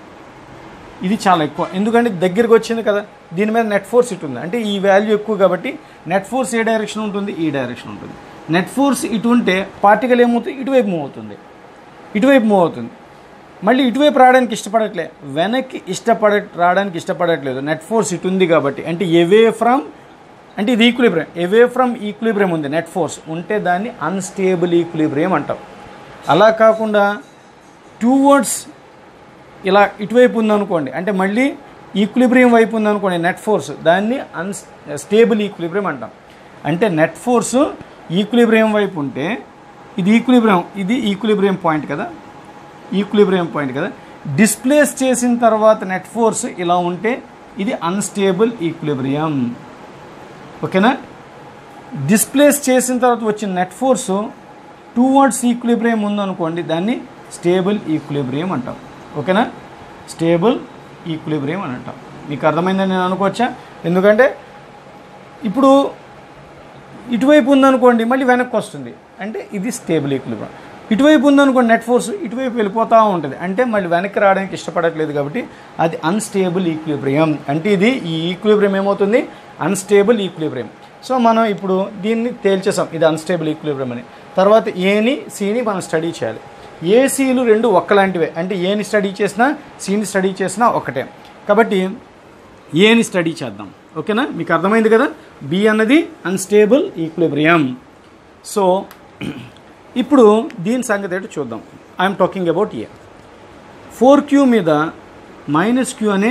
Speaker 1: ఇది చాలా ఎక్కువ ఎందుకంటే దగ్గరికి వచ్చింది కదా దీని మీద నెట్ ఫోర్స్ ఇటు ఉంది అంటే ఈ వాల్యూ ఎక్కువ కాబట్టి నెట్ ఫోర్స్ ఏ డైరెక్షన్ ఉంటుంది ఈ డైరెక్షన్ ఉంటుంది నెట్ ఫోర్స్ ఇటు ఉంటే పార్టికల్ ఏమవుతుంది ఇటువైపు మూవ్ అవుతుంది ఇటువైపు మూవ్ అవుతుంది మళ్ళీ ఇటువైపు రావడానికి ఇష్టపడట్లే వెనక్కి ఇష్టపడ రావడానికి ఇష్టపడట్లేదు నెట్ ఫోర్స్ ఇటు ఉంది కాబట్టి అంటే ఎవే ఫ్రమ్ అంటే ఇది ఈక్విలిబ్రియం ఎవే ఫ్రమ్ ఈక్విలిబ్రియం ఉంది నెట్ ఫోర్స్ ఉంటే దాన్ని అన్స్టేబుల్ ఈక్విలిబ్రియం అంటాం అలా కాకుండా టూ వర్డ్స్ ఇలా ఇటువైపు ఉందనుకోండి అంటే మళ్ళీ ఈక్విలిబ్రియం వైపు ఉందనుకోండి నెట్ ఫోర్స్ దాన్ని అన్ స్టేబుల్ ఈక్విలిబ్రియం అంటాం అంటే నెట్ ఫోర్స్ ఈక్విలిబ్రియం వైపు ఉంటే ఇది ఈక్విలిబ్రియం ఇది ఈక్విలిబ్రియం పాయింట్ కదా ఈక్విలిబ్రియం పాయింట్ కదా డిస్ప్లేస్ చేసిన తర్వాత నెట్ ఫోర్స్ ఇలా ఉంటే ఇది అన్స్టేబుల్ ఈక్విలిబ్రియం ఓకేనా డిస్ప్లేస్ చేసిన తర్వాత వచ్చిన net force towards equilibrium ఉందనుకోండి దాన్ని స్టేబుల్ ఈక్విలిబ్రియం అంటాం ఓకేనా స్టేబుల్ ఈక్విలిబ్రియం అని అంటాం మీకు అర్థమైందని నేను అనుకోవచ్చా ఎందుకంటే ఇప్పుడు ఇటువైపు ఉందనుకోండి మళ్ళీ వెనక్కి వస్తుంది అంటే ఇది స్టేబుల్ ఈక్విలిబ్రియం ఇటువైపు ఉందనుకోండి నెట్ ఫోర్స్ ఇటువైపు వెళ్ళిపోతూ ఉంటుంది అంటే మళ్ళీ వెనక్కి రావడానికి ఇష్టపడట్లేదు కాబట్టి అది అన్స్టేబుల్ ఈక్విలిబ్రియం అంటే ఇది ఈ ఈక్విలిబ్రియం ఏమవుతుంది అన్స్టేబుల్ ఈక్విలిబ్రియం సో మనం ఇప్పుడు దీన్ని తేల్చేసాం ఇది అన్స్టేబుల్ ఈక్విలిబ్రియం అని తర్వాత ఏని సిని మనం స్టడీ చేయాలి ఏ సిలు రెండు ఒక్కలాంటివే అంటే ఏని స్టడీ చేసినా సిని స్టడీ చేసినా ఒకటే కాబట్టి ఏని స్టడీ చేద్దాం ఓకేనా మీకు అర్థమైంది కదా బి అన్నది అన్స్టేబుల్ ఈక్విలిబ్రియం సో ఇప్పుడు దీని సంగతి ఏంటో చూద్దాం I'm talking about A four Q మీద మైనస్ క్యూ అనే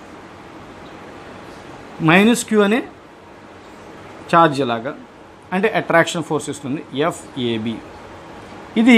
Speaker 1: మైనస్ క్యూ అనే ఛార్జ్ లాగా అంటే అట్రాక్షన్ ఫోర్స్ ఇస్తుంది ఎఫ్ఏబి ఇది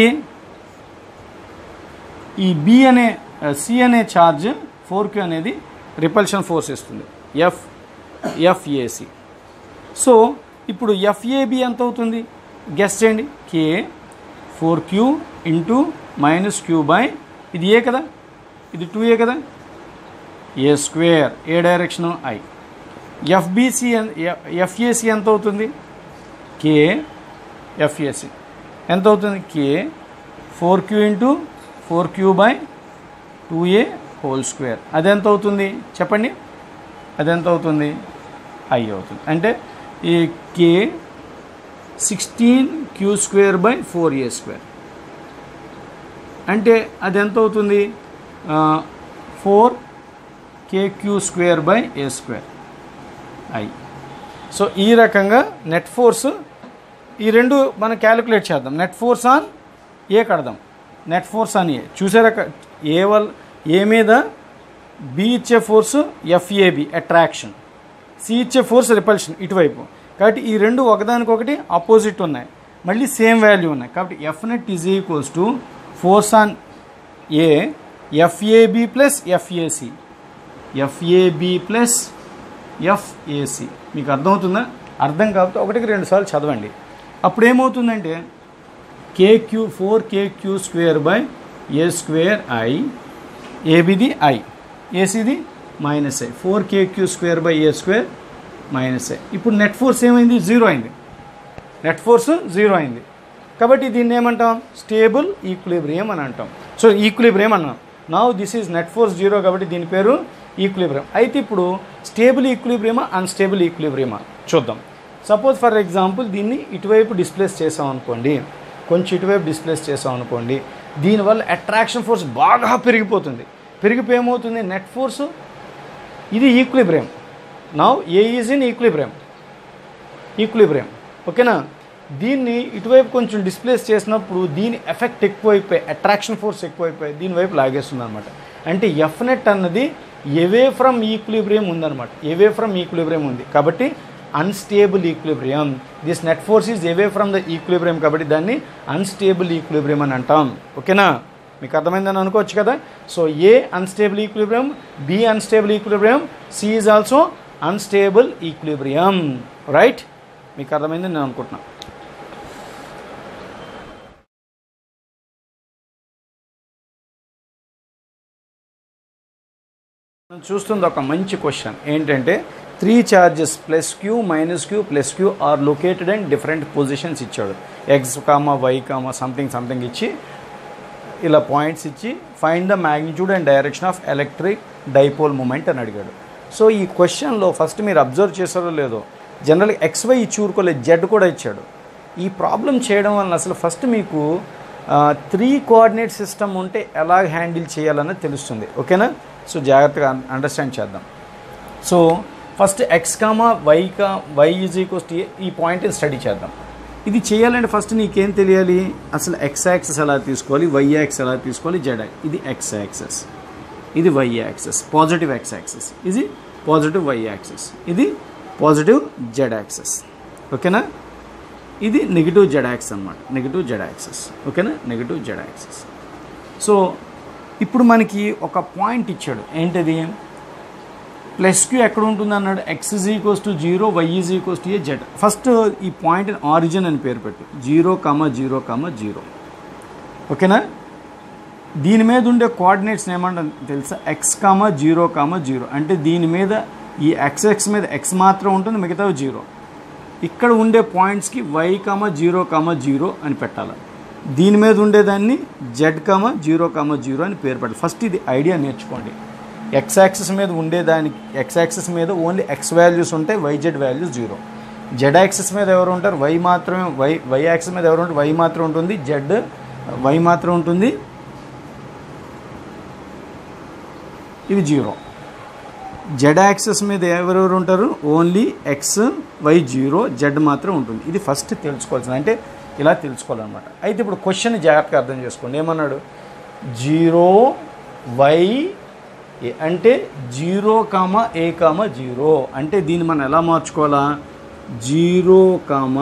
Speaker 1: ఈ బి అనే సి అనే ఛార్జ్ ఫోర్ క్యూ అనేది రిపల్షన్ ఫోర్స్ ఇస్తుంది ఎఫ్ ఎఫ్ఏసి సో ఇప్పుడు ఎఫ్ఏబి ఎంత అవుతుంది గెస్ చేయండి K four Q into minus Q by ఇది ఏ కదా ఇది టూ ఏ కదా A square A direction I F B C F A C ఎంత అవుతుంది కే ఎఫ్ఏసి ఎంత అవుతుంది K four Q into four Q by two A whole square అదెంత అవుతుంది చెప్పండి అదెంత అవుతుంది ఐ అవుతుంది అంటే ఈ K sixteen queue square by four A square అంటే అది ఎంత అవుతుంది four K Q square by A square I so ఈ రకంగా నెట్ ఫోర్స్ ఈ రెండు మనం క్యాలిక్యులేట్ చేద్దాం నెట్ ఫోర్స్ ఆన్ ఏ కడదాం నెట్ ఫోర్స్ ఆన్ ఏ చూసారా క- ఏ వల్ ఏ మీద బి ఇచ్చే ఫోర్సు ఎఫ్ఏబి అట్రాక్షన్ సి ఇచ్చే ఫోర్స్ రిపల్షన్ ఇటువైపు కాబట్టి ఈ రెండు ఒకదానికొకటి అపోజిట్ ఉన్నాయి మళ్ళీ సేమ్ వాల్యూ ఉన్నాయి కాబట్టి F net is equals to force on A F A B plus F A C F A B plus F A C మీకు అర్థమవుతుందా అర్థం కాకపోతే ఒకటికి రెండు సార్లు చదవండి అప్పుడు ఏమవుతుందంటే K Q four K Q square by A square I ఏబిది ఐ ఏసీది minus I four K Q square by A square minus I ఇప్పుడు నెట్ ఫోర్స్ ఏమైంది జీరో అయింది నెట్ ఫోర్స్ జీరో అయింది కాబట్టి దీన్ని ఏమంటాం స్టేబుల్ ఈక్విలిబ్రియం అని అంటాం సో ఈక్విలిబ్రియం అన్నాం నా this is net force zero కాబట్టి దీని పేరు ఈక్విలిబ్రియం అయితే ఇప్పుడు స్టేబుల్ ఈక్విలిబ్రియమా అన్స్టేబుల్ ఈక్విలిబ్రియమా చూద్దాం సపోజ్ ఫర్ ఎగ్జాంపుల్ దీన్ని ఇటువైపు డిస్ప్లేస్ చేసాం అనుకోండి కొంచెం ఇటువైపు డిస్ప్లేస్ చేసాం అనుకోండి దీనివల్ల అట్రాక్షన్ ఫోర్స్ బాగా పెరిగిపోతుంది పెరిగిపోయి ఏమవుతుంది నెట్ ఫోర్స్ ఇది equilibrium now A is in equilibrium equilibrium ఓకేనా దీన్ని ఇటువైపు కొంచెం డిస్ప్లేస్ చేసినప్పుడు దీని ఎఫెక్ట్ ఎక్కువైపోయి అట్రాక్షన్ ఫోర్స్ ఎక్కువైపోయి దీని వైపు లాగేస్తుంది అనమాట అంటే ఎఫ్ నెట్ అన్నది ఎవే ఫ్రమ్ ఈక్విలిబ్రియం ఉందన్నమాట ఎవే ఫ్రమ్ ఈక్విలిబ్రియం ఉంది కాబట్టి unstable equilibrium this net force is away from the equilibrium కాబట్టి దాన్ని అన్స్టేబుల్ ఈక్విలిబ్రియం అని అంటాం ఓకేనా మీకు అర్థమైందని అనుకోవచ్చు కదా so A unstable equilibrium B unstable equilibrium C is also unstable equilibrium right మీకు అర్థమైందని నేను అనుకుంటున్నాను మనం చూస్తుంది ఒక మంచి క్వశ్చన్ ఏంటంటే three charges plus Q minus Q plus Q are located and different positions ఇచ్చాడు X comma Y comma something something ఇచ్చి ఇలా పాయింట్స్ ఇచ్చి find the magnitude and direction of electric dipole moment అని అడిగాడు సో ఈ క్వశ్చన్లో first మీరు observe చేశారో లేదో జనరల్గా ఎక్స్వై ఇచ్చి ఊరుకోలేదు జెడ్ కూడా ఇచ్చాడు ఈ ప్రాబ్లం చేయడం వలన అసలు ఫస్ట్ మీకు త్రీ కోఆర్డినేట్ సిస్టమ్ ఉంటే ఎలా హ్యాండిల్ చేయాలన్నది తెలుస్తుంది ఓకేనా సో జాగ్రత్తగా అండర్స్టాండ్ చేద్దాం so first X comma Y కా వై ఈజ్ ఈక్వల్స్ టు ఈ పాయింట్ని స్టడీ చేద్దాం ఇది చేయాలంటే ఫస్ట్ నీకేం తెలియాలి అసలు ఎక్స్ యాక్సెస్ ఎలా తీసుకోవాలి వై యాక్సెస్ ఎలా తీసుకోవాలి జెడ్ ఇది ఎక్స్ యాక్సెస్ ఇది Y axis positive X axis ఇది పాజిటివ్ వై యాక్సెస్ ఇది పాజిటివ్ జెడ్ యాక్సెస్ ఓకేనా ఇది నెగిటివ్ జెడ్ యాక్సెస్ అనమాట నెగిటివ్ జెడ్ యాక్సెస్ ఓకేనా నెగిటివ్ జెడ్ యాక్సెస్ సో ఇప్పుడు మనకి ఒక పాయింట్ ఇచ్చాడు ఏంటది ప్లస్ క్యూ ఎక్కడ ఉంటుంది అన్నాడు X is equals to zero Y is equals to A Z first ఈ పాయింట్ ఆరిజిన్ అని పేరు పెట్టు zero comma zero comma zero ఓకేనా దీని మీద ఉండే కోఆర్డినేట్స్ ఏమంటారు తెలుసా X comma zero comma zero అంటే దీని మీద ఈ ఎక్స్ ఎక్స్ మీద ఎక్స్ మాత్రం ఉంటుంది మిగతావి జీరో ఇక్కడ ఉండే పాయింట్స్కి Y comma zero comma zero అని పెట్టాలి దీని మీద ఉండేదాన్ని Z comma zero comma zero అని పేరు పెట్టాలి ఫస్ట్ ఇది ఐడియా నేర్చుకోండి ఎక్స్ యాక్సెస్ మీద ఉండేదానికి ఎక్స్ యాక్సెస్ మీద ఓన్లీ ఎక్స్ వాల్యూస్ ఉంటాయి Y Z values zero Z axis మీద ఎవరు ఉంటారు వై మాత్రమే వై వై యాక్సెస్ మీద ఎవరు ఉంటారు వై మాత్రం ఉంటుంది జెడ్ వై మాత్రం ఉంటుంది ఇవి జీరో జెడ్ యాక్సెస్ మీద ఎవరెవరు ఉంటారు only X Y zero Z మాత్రం ఉంటుంది ఇది ఫస్ట్ తెలుసుకోవాల్సింది అంటే ఇలా తెలుసుకోవాలన్నమాట అయితే ఇప్పుడు క్వశ్చన్ జాగ్రత్తగా అర్థం చేసుకోండి ఏమన్నాడు జీరో వై ఏ అంటే జీరో కామ ఏ కామ జీరో అంటే దీన్ని మనం ఎలా మార్చుకోవాలా జీరో కామ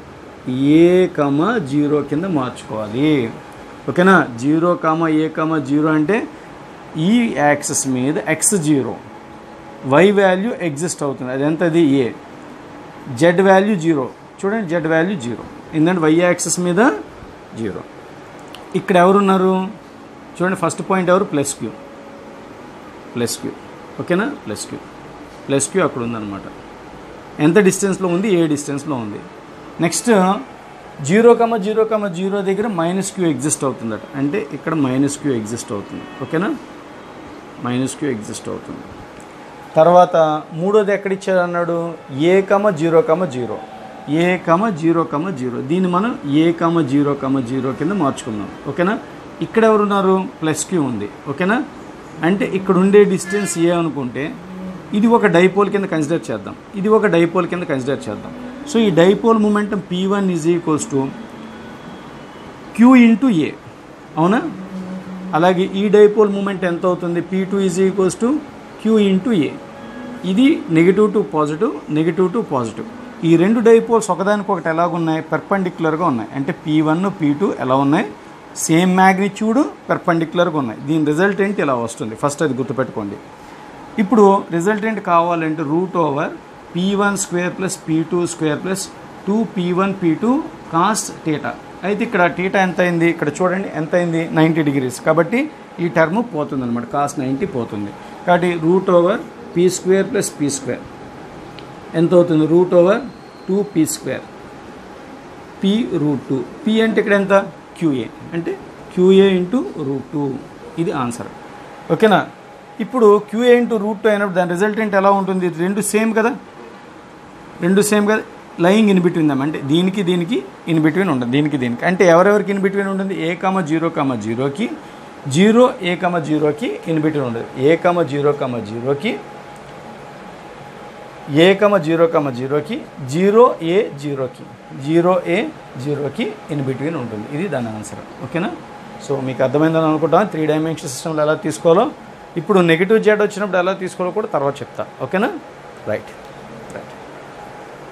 Speaker 1: ఏ కామ జీరో కింద మార్చుకోవాలి ఓకేనా జీరో కామ ఏ కామ జీరో అంటే ఈ యాక్సెస్ మీద X zero Y value exist అవుతుంది అది ఎంతది ఏ జెడ్ వాల్యూ జీరో చూడండి జెడ్ వాల్యూ జీరో ఎందుకంటే వై యాక్సెస్ మీద జీరో ఇక్కడ ఎవరున్నారు చూడండి ఫస్ట్ పాయింట్ ఎవరు ప్లస్ క్యూ ప్లస్ క్యూ ఓకేనా ప్లస్ క్యూ ప్లస్ క్యూ అక్కడ ఉందన్నమాట ఎంత డిస్టెన్స్లో ఉంది ఏ డిస్టెన్స్లో ఉంది next zero comma zero comma zero దగ్గర మైనస్ క్యూ ఎగ్జిస్ట్ అవుతుందట అంటే ఇక్కడ మైనస్ క్యూ ఎగ్జిస్ట్ అవుతుంది ఓకేనా మైనస్ క్యూ ఎగ్జిస్ట్ అవుతుంది తర్వాత మూడోది ఎక్కడ ఇచ్చారు అన్నాడు A comma zero comma zero A comma zero comma zero దీన్ని మనం A comma zero comma zero కింద మార్చుకుందాం ఓకేనా ఇక్కడ ఎవరున్నారు ప్లస్ క్యూ ఉంది ఓకేనా అంటే ఇక్కడ ఉండే డిస్టెన్స్ ఏ అనుకుంటే ఇది ఒక డైపోల్ కింద కన్సిడర్ చేద్దాం ఇది ఒక డైపోల్ కింద కన్సిడర్ చేద్దాం సో ఈ dipole momentum P one is equals to Q into A అవునా అలాగే ఈ డైపోల్ మూమెంట్ ఎంత అవుతుంది P two is equals to Q into A ఇది negative to positive negative to positive ఈ రెండు డైపోల్స్ ఒకదానికొకటి ఎలాగున్నాయి పెర్పెండిక్యులర్గా ఉన్నాయి అంటే పీ వన్ పీ టూ ఎలా ఉన్నాయి సేమ్ మ్యాగ్నిట్యూడ్ పెర్పెండిక్యులర్గా ఉన్నాయి దీని రిజల్టెంట్ ఇలా వస్తుంది ఫస్ట్ అది గుర్తుపెట్టుకోండి ఇప్పుడు రిజల్టెంట్ కావాలంటే root over P one square plus P two square plus two P one P two cos theta అయితే ఇక్కడ టీటా ఎంత అయింది ఇక్కడ చూడండి ఎంత అయింది నైంటీ డిగ్రీస్ కాబట్టి ఈ టర్మ్ పోతుంది అనమాట కాస్ నైంటీ పోతుంది కాబట్టి root over P square plus P square ఎంత అవుతుంది root over two P square P root two P అంటే ఇక్కడ ఎంత క్యూఏ అంటే క్యూఏ ఇంటూ రూట్ టూ ఇది ఆన్సర్ ఓకేనా ఇప్పుడు క్యూఏ ఇంటూ రూట్ టూ అయినప్పుడు దాని రిజల్టెంట్ ఎలా ఉంటుంది రెండు సేమ్ కదా రెండు సేమ్ కదా లయింగ్ ఇన్ బిట్వీన్ దమ్ అంటే దీనికి దీనికి ఇన్ బిట్వీన్ ఉంటుంది దీనికి దీనికి అంటే ఎవరెవరికి ఇన్ బిట్వీన్ ఉంటుంది ఏ కామ జీరో కామ జీరోకి జీరో ఏ కామ జీరోకి ఇన్ బిట్వీన్ ఉంటుంది ఏ కామ జీరో కామ జీరోకి ఏ కమ జీరో కమ జీరోకి జీరో ఏ జీరోకి జీరో ఏ జీరోకి ఇన్ బిట్వీన్ ఉంటుంది ఇది దాని ఆన్సర్ ఓకేనా సో మీకు అర్థమైందని అనుకుంటాను త్రీ డైమెన్షన్ సిస్టమ్లో ఎలా తీసుకోవాలో ఇప్పుడు నెగిటివ్ జెడ్ వచ్చినప్పుడు ఎలా తీసుకోవాలో కూడా తర్వాత చెప్తా ఓకేనా రైట్ రైట్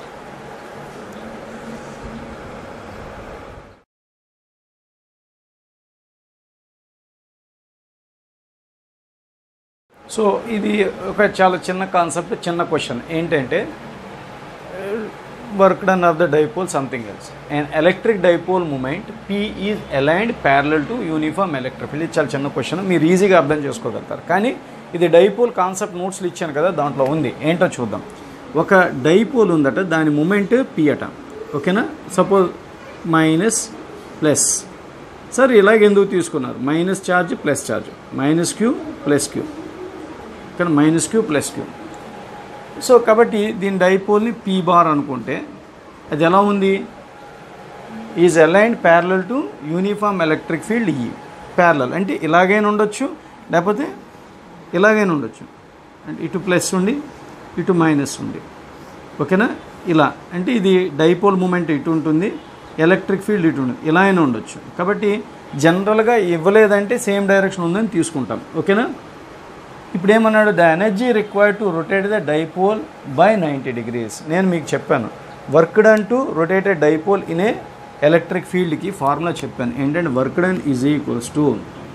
Speaker 1: సో ఇది ఒక చాలా చిన్న కాన్సెప్ట్ చిన్న క్వశ్చన్ ఏంటంటే work done of the dipole something else and electric dipole moment P is aligned parallel to uniform electric field ఇది చాలా చిన్న క్వశ్చన్ మీరు ఈజీగా అర్థం చేసుకోగలుగుతారు కానీ ఇది డైపోల్ కాన్సెప్ట్ నోట్స్లు ఇచ్చాను కదా దాంట్లో ఉంది ఏంటో చూద్దాం ఒక డైపోల్ ఉందట దాని మూమెంట్ పి అట ఓకేనా సపోజ్ మైనస్ ప్లస్ సార్ ఇలాగ ఎందుకు తీసుకున్నారు minus charge plus charge minus Q plus Q కానీ minus Q plus Q so కాబట్టి దీని డైపోల్ని పీ బార్ అనుకుంటే అది ఎలా ఉంది is aligned parallel to uniform electric field ఈ ప్యారలల్ అంటే ఇలాగైనా ఉండొచ్చు లేకపోతే ఇలాగైనా ఉండొచ్చు అంటే ఇటు ప్లస్ ఉండి ఇటు మైనస్ ఉంది ఓకేనా ఇలా అంటే ఇది డైపోల్ మూమెంట్ ఇటు ఉంటుంది ఎలక్ట్రిక్ ఫీల్డ్ ఇటు ఉంటుంది ఇలా అయినా ఉండొచ్చు కాబట్టి జనరల్గా ఇవ్వలేదంటే సేమ్ డైరెక్షన్ ఉందని తీసుకుంటాం ఓకేనా ఇప్పుడు ఏమన్నాడు the energy required to rotate the dipole by ninety degrees నేను మీకు చెప్పాను work done to rotated dipole in a electric ఫీల్డ్కి ఫార్ములా చెప్పాను ఏంటంటే work done is equals to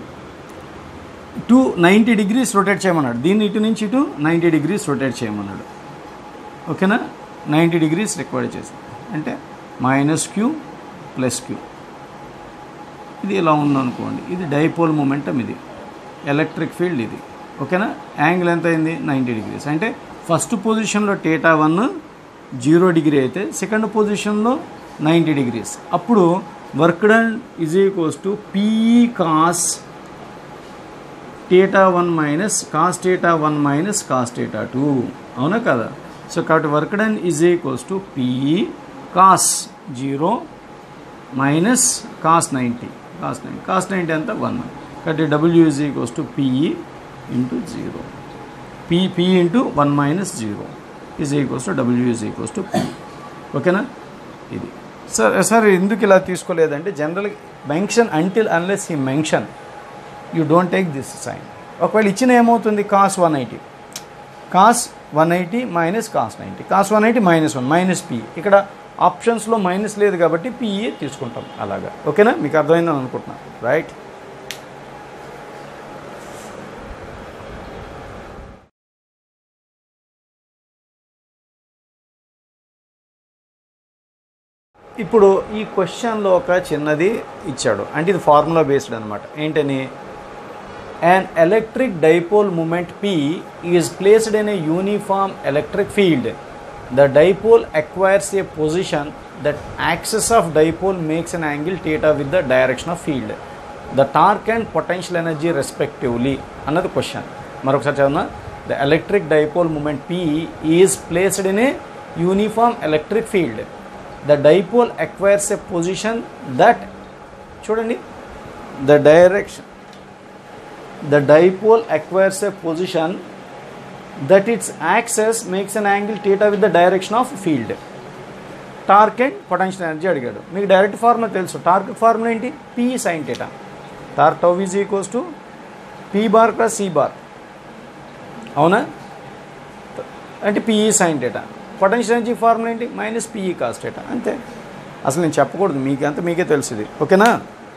Speaker 1: two ninety degrees rotate చేయమన్నాడు దీన్ని ఇటు నుంచి ఇటు నైంటీ డిగ్రీస్ రొటేట్ చేయమన్నాడు ఓకేనా నైంటీ డిగ్రీస్ రిక్వైర్డ్ చేసి అంటే మైనస్ క్యూ ప్లస్ క్యూ ఇది ఇలా ఉందనుకోండి ఇది డైపోల్ మూమెంటం ఇది ఎలక్ట్రిక్ ఫీల్డ్ ఇది ఓకేనా యాంగిల్ ఎంత అయింది నైంటీ డిగ్రీస్ అంటే ఫస్ట్ పొజిషన్లో టేటా వన్ జీరో డిగ్రీ అయితే సెకండ్ పొజిషన్లో నైంటీ డిగ్రీస్ అప్పుడు work done is equals to PE cos theta one minus cos theta one minus cos theta two అవునా కదా సో కాబట్టి work done is equals to PE cos zero minus cos ninety cos ninety cos ninety అంతా one కాబట్టి W is equals to PE into zero P P into one minus zero is equals to W is equals to P ఓకేనా ఇది sir sir ఎందుకు ఇలా తీసుకోలేదంటే general mention until unless ఈ mention you don't take this sign ఒకవేళ ఇచ్చిన ఏమవుతుంది cos one eighty cos one eighty minus cos ninety cos one eighty minus one minus P ఇక్కడ ఆప్షన్స్లో మైనస్ లేదు కాబట్టి పిఈ తీసుకుంటాం అలాగా ఓకేనా మీకు అర్థమైందని అనుకుంటున్నాను రైట్ ఇప్పుడు ఈ క్వశ్చన్లో ఒక చిన్నది ఇచ్చాడు అంటే ఇది ఫార్ములా బేస్డ్ అనమాట ఏంటని an electric dipole moment P is placed in a uniform electric field. The dipole acquires a position that axis of dipole makes an angle theta with the direction of field. The torque and potential energy respectively. Another question. మరొకసారి చదువునా the electric dipole moment P is placed in a uniform electric field the dipole acquires a position that చూడండి the direction the dipole acquires a position that its axis makes an angle theta with the direction of field torque and potential energy అడిగాడు మీకు direct formula తెలుసు torque formula ఏంటి P sine theta torque tau is equals to P bar plus C bar అవునా అంటే PE sine theta potential energy formula ఏంటి minus PE cos theta అంతే అసలు నేను చెప్పకూడదు మీకు అంతా మీకే తెలుసు ఇది ఓకేనా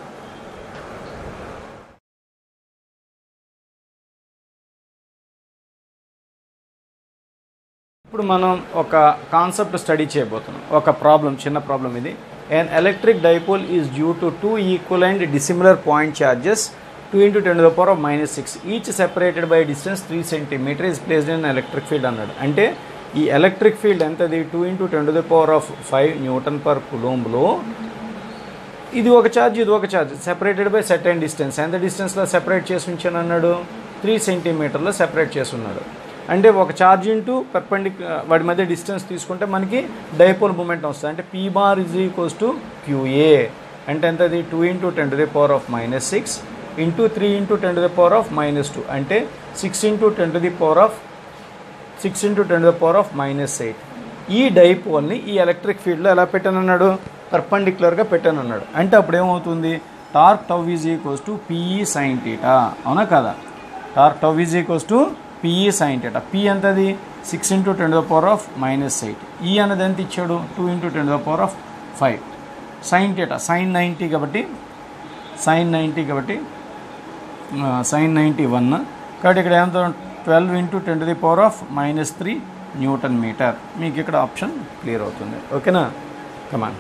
Speaker 1: ఇప్పుడు మనం ఒక కాన్సెప్ట్ స్టడీ చేయబోతున్నాం ఒక ప్రాబ్లం చిన్న ప్రాబ్లం ఇది an electric dipole is due to two equal and dissimilar point charges 2 into 10 to the power of minus 6 each separated by a distance 3 centimeter is placed in an electric field అన్నాడు అంటే ఈ electric field ఎంతది two into ten to the power of five newton per కులోంలో ఇది ఒక charge ఇది ఒక charge separated by set and distance ఎంత డిస్టెన్స్లో సెపరేట్ చేసి ఉంచాను అన్నాడు త్రీ సెంటీమీటర్లో సెపరేట్ చేసి ఉన్నాడు అంటే ఒక ఛార్జ్ ఇంటూ పర్పెండిక్ వాటి మధ్య డిస్టెన్స్ తీసుకుంటే మనకి డైపోల్ మూమెంట్ వస్తుంది అంటే P bar is equals to QA అంటే ఎంతది two into ten to the power of minus six into three into ten to the power of minus two అంటే six into ten to the power of six into ten to the power of minus eight ఈ డైపోల్ని ఈ electric ఫీల్డ్లో ఎలా పెట్టానన్నాడు పర్పండిక్యులర్గా పెట్టానన్నాడు అంటే అప్పుడు ఏమవుతుంది torque tau is equals to PE sine theta అవునా కదా torque tau is equals to PE sine theta P ఎంతది six into ten the power of minus eight E అనేది ఎంత ఇచ్చాడు two into ten the power of five sine theta sine ninety కాబట్టి sine ninety కాబట్టి sine ninety one కాబట్టి ఇక్కడ ఎంత twelve into ten to the power of minus three newton metre మీకు ఇక్కడ ఆప్షన్ క్లియర్ అవుతుంది ఓకేనా కమాన్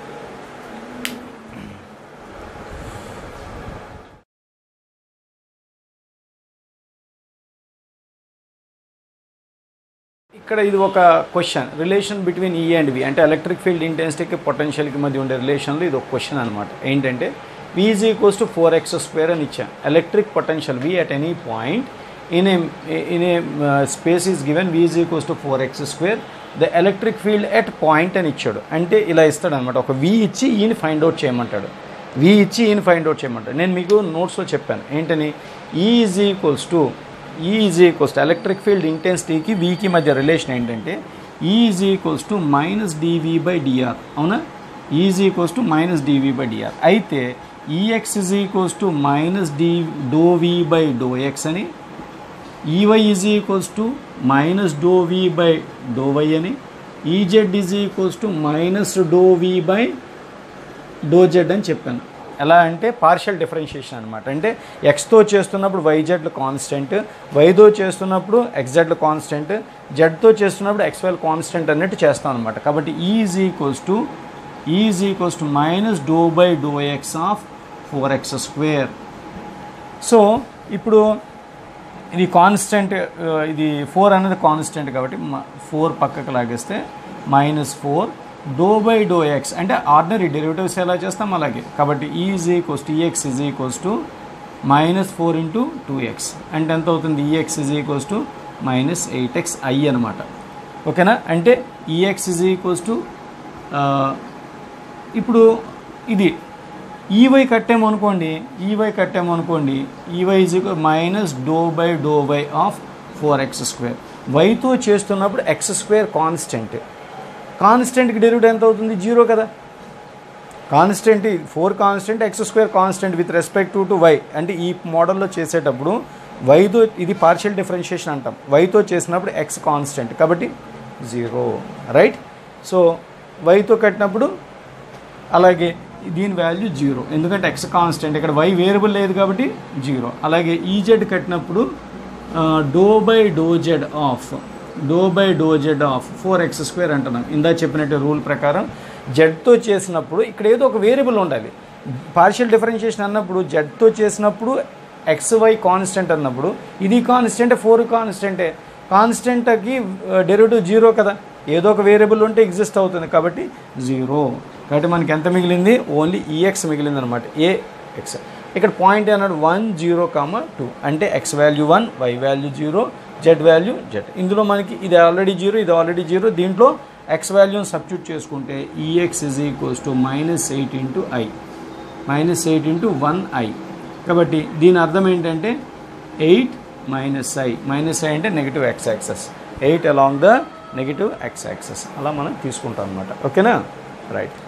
Speaker 1: ఇక్కడ ఇది ఒక question relation between E and V అంటే ఎలక్ట్రిక్ ఫీల్డ్ ఇంటెన్సిటీకి పొటెన్షియల్కి మధ్య ఉండే రిలేషన్లో ఇది ఒక క్వశ్చన్ అనమాట ఏంటంటే V is equals to four X square అని ఇచ్చాం electric potential V at any point in a in a space is given V is equals to four X square the electric field at point అని ఇచ్చాడు అంటే ఇలా ఇస్తాడు అనమాట ఒక వి ఇచ్చి ఈయన ఫైండ్ అవుట్ చేయమంటాడు వి ఇచ్చి ఈయన ఫైండ్ అవుట్ చేయమంటాడు నేను మీకు నోట్స్లో చెప్పాను ఏంటని E is equals to E is equals to electric field ఇంటెన్సిటీకి వీకి మధ్య రిలేషన్ ఏంటంటే E is equals to minus DV by DR అవునా is equals to minus DV by DR అయితే EX is equals to minus D doe V by doe X అని EY is equals to minus doe V by doe Y అని EZ is equals to minus doe V by doe Z అని చెప్పాను ఎలా అంటే partial differentiation అనమాట అంటే ఎక్స్తో చేస్తున్నప్పుడు వైజెడ్లు constant వైతో చేస్తున్నప్పుడు ఎక్జెడ్లు కాన్స్టెంట్ జెడ్తో చేస్తున్నప్పుడు ఎక్స్వైల్ కాన్స్టెంట్ అన్నట్టు చేస్తాం అనమాట కాబట్టి is equals to is equals to minus doe by doe X of four X square so ఇప్పుడు ఇది కాన్స్టెంట్ ఇది ఫోర్ అనేది కాన్స్టెంట్ కాబట్టి ఫోర్ పక్కకు లాగేస్తే minus four doe by doe X అంటే ఆర్డినరీ డెరివేటివ్స్ ఎలా చేస్తాం అలాగే కాబట్టి is equals to EX is equals to minus four into two X అంటే ఎంత అవుతుంది EX is equals to minus eight X I అనమాట ఓకేనా అంటే ఈఎక్స్ ఈజ్ ఈక్వల్స్ టు ఇప్పుడు ఇది ఈవై కట్టామనుకోండి ఈవై కట్టామనుకోండి EY is equal minus doe by doe by of four X square వైతో చేస్తున్నప్పుడు ఎక్స్ స్క్వేర్ కాన్స్టెంట్ కాన్స్టెంట్కి డెరివేటివ్ ఎంత అవుతుంది జీరో కదా constant four constant x square constant with respect to to y అంటే ఈ మోడల్లో చేసేటప్పుడు వైతో ఇది పార్షియల్ డిఫరెన్షియేషన్ అంటాం వైతో చేసినప్పుడు ఎక్స్ కాన్స్టెంట్ కాబట్టి జీరో రైట్ సో వైతో కట్టినప్పుడు అలాగే దీని వాల్యూ జీరో ఎందుకంటే ఎక్స్ కాన్స్టెంట్ ఇక్కడ వై వేరియబుల్ లేదు కాబట్టి జీరో అలాగే ఈజెడ్ కట్టినప్పుడు doe by doe z of doe by doe z of four X square అంటున్నాం ఇందా చెప్పినట్టు రూల్ ప్రకారం జెడ్తో చేసినప్పుడు ఇక్కడ ఏదో ఒక వేరియబుల్ ఉండాలి పార్షియల్ డిఫరెన్షియేషన్ అన్నప్పుడు జెడ్తో చేసినప్పుడు ఎక్స్ వై కాన్స్టెంట్ అన్నప్పుడు ఇది కాన్స్టెంట్ ఫోర్ కాన్స్టెంటే కాన్స్టెంట్కి డెరివేటివ్ జీరో కదా ఏదో ఒక వేరియబుల్ ఉంటే ఎగ్జిస్ట్ అవుతుంది కాబట్టి జీరో కాబట్టి మనకి ఎంత మిగిలింది ఓన్లీ ఈఎక్స్ మిగిలింది అనమాట ఏ ఎక్స్ ఇక్కడ పాయింట్ అన్నాడు వన్ జీరో కామ టూ అంటే x value one y value zero z value z ఇందులో మనకి ఇది ఆల్రెడీ జీరో ఇది ఆల్రెడీ జీరో దీంట్లో ఎక్స్ వాల్యూని సబ్స్టిట్యూట్ చేసుకుంటే E x is equals to minus eight into i minus eight into one i కాబట్టి దీని అర్థం ఏంటంటే eight minus i minus i అంటే negative x axis eight along the negative x axis అలా మనం తీసుకుంటాం అనమాట ఓకేనా రైట్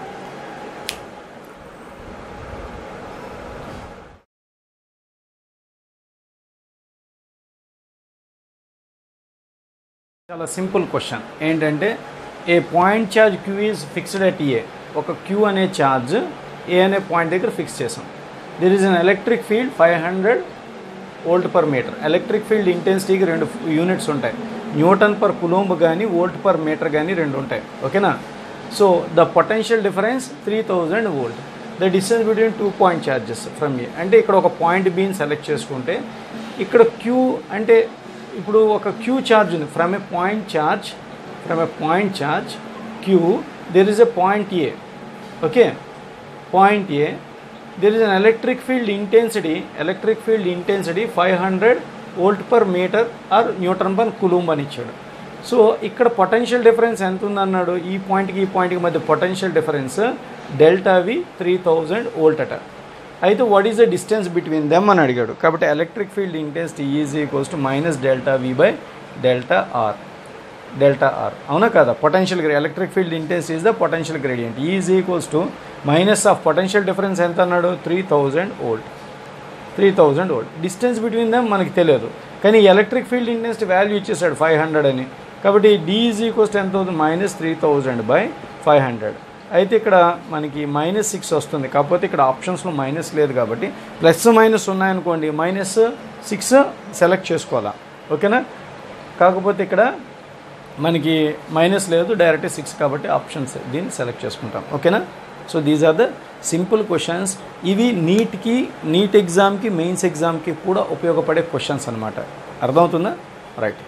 Speaker 1: చాలా సింపుల్ క్వశ్చన్ ఏంటంటే a point charge q is fixed at A ఒక క్యూ అనే ఛార్జ్ ఏ అనే పాయింట్ దగ్గర ఫిక్స్ చేసాం there is an electric field five hundred volt per metre electric field ఇంటెన్సిటీకి రెండు యూనిట్స్ ఉంటాయి న్యూటన్ పర్ కులోంబ్ కానీ వోల్ట్ పర్ మీటర్ కానీ రెండు ఉంటాయి ఓకేనా so the potential difference three thousand volt the distance between two point charges from A అంటే ఇక్కడ ఒక పాయింట్ బీని సెలెక్ట్ చేసుకుంటే ఇక్కడ క్యూ అంటే ఇప్పుడు ఒక క్యూ ఛార్జ్ ఉంది from A point charge from A point charge q there is a point A okay point A there is an electric field intensity electric field intensity five hundred volt per metre or newton per coulomb అని ఇచ్చాడు so ఇక్కడ potential difference ఎంత ఉందన్నాడు ఈ పాయింట్కి ఈ పాయింట్కి మధ్య potential difference delta v three thousand volt అట అయితే what is the distance between them అని అడిగాడు కాబట్టి electric field intensity is equals to minus delta v by delta r delta r అవునా కదా పొటెన్షియల్ గ్రే electric field intensity is the potential gradient is equals to minus of potential difference ఎంత అన్నాడు three thousand volt three thousand volt distance between them మనకి తెలియదు కానీ electric field intensity value ఇచ్చేసాడు five hundred అని కాబట్టి డి ఈజ్ ఈక్వల్స్ ఎంత అవుతుంది minus three thousand by five hundred అయితే ఇక్కడ మనకి మైనస్ సిక్స్ వస్తుంది కాకపోతే ఇక్కడ ఆప్షన్స్లో మైనస్ లేదు కాబట్టి ప్లస్ మైనస్ ఉన్నాయనుకోండి మైనస్ సిక్స్ సెలెక్ట్ చేసుకోవాలా ఓకేనా కాకపోతే ఇక్కడ మనకి మైనస్ లేదు డైరెక్ట్ సిక్స్ కాబట్టి ఆప్షన్స్ దీన్ని సెలెక్ట్ చేసుకుంటాం ఓకేనా so these are the simple questions ఇవి నీట్కి నీట్ ఎగ్జామ్కి మెయిన్స్ ఎగ్జామ్కి కూడా ఉపయోగపడే క్వశ్చన్స్ అనమాట అర్థమవుతుందా right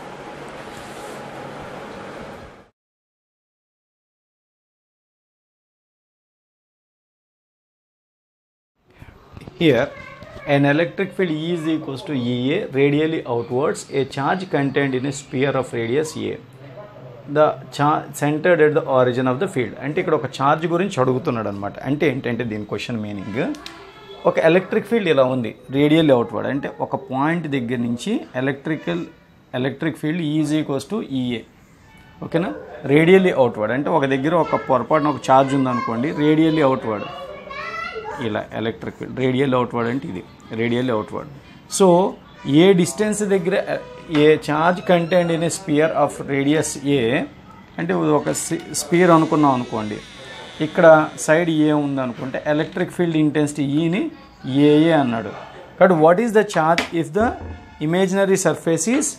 Speaker 1: Here, an electric field E is equals to EA radially outwards, a charge contained in a sphere of radius A. The చా centred at the origin of the field అంటే ఇక్కడ ఒక charge గురించి అడుగుతున్నాడు అనమాట అంటే ఏంటంటే దీని క్వశ్చన్ మీనింగ్ ఒక ఎలక్ట్రిక్ ఫీల్డ్ ఇలా ఉంది రేడియల్ అవుట్వర్డ్ అంటే ఒక పాయింట్ దగ్గర నుంచి electrical electric field is equals to E A ఓకేనా రేడియల్లీ అవుట్వర్డ్ అంటే ఒక దగ్గర ఒక పొరపాటున ఒక ఛార్జ్ ఉందనుకోండి రేడియల్లీ అవుట్వర్డ్ ఇలా ఎలక్ట్రిక్ ఫీల్డ్ రేడియల్ అవుట్వర్డ్ అంటే ఇది radial outward so a distance దగ్గర a charge content in a sphere of radius A అంటే ఇది ఒక స్పియర్ అనుకున్నాం అనుకోండి ఇక్కడ సైడ్ ఏ ఉంది అనుకుంటే ఎలక్ట్రిక్ ఫీల్డ్ ఇంటెన్సిటీ ఈని ఏఏ అన్నాడు కాబట్టి what is the charge if the imaginary surface is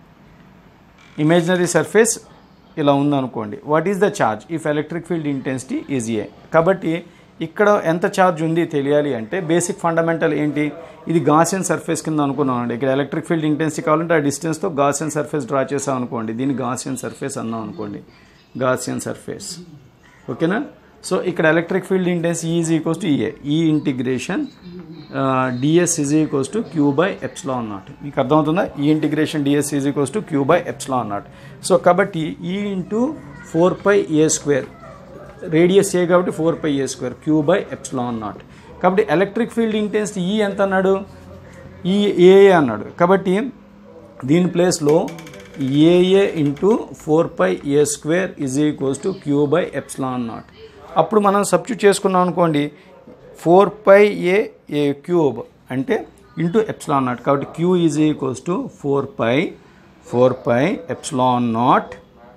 Speaker 1: imaginary surface ఇలా ఉందనుకోండి what is the charge if electric field intensity is A కాబట్టి ఇక్కడ ఎంత ఛార్జ్ ఉంది తెలియాలి అంటే బేసిక్ ఫండమెంటల్ ఏంటి ఇది గాసియన్ సర్ఫేస్ కింద అనుకున్నాం అండి ఇక్కడ ఎలక్ట్రిక్ ఫీల్డ్ ఇంటెన్సిటీ కావాలంటే ఆ డిస్టెన్స్తో గాసియన్ సర్ఫేస్ డ్రా చేసాం అనుకోండి దీన్ని గాసియన్ సర్ఫేస్ అన్నాం అనుకోండి గాసియన్ సర్ఫేస్ ఓకేనా సో ఇక్కడ electric field intensity is equals to EA E integration ds is equals to q by epsilon naught మీకు అర్థమవుతుందా E integration ds is equals to q by epsilon naught so కాబట్టి E into four pi A square radius a కాబట్టి four pi A square q by epsilon naught కాబట్టి electric field intensity E ఎంత అన్నాడు ఈ ఏఏ అన్నాడు కాబట్టి దీని ప్లేస్లో A A into four pi A square is equals to q by epsilon naught అప్పుడు మనం సబ్స్టిట్యూట్ చేసుకున్నాం అనుకోండి four pi A A cube అంటే ఇంటూ ఎప్స్లాన్ నాట్ కాబట్టి q is equals to four pi four pi epsilon naught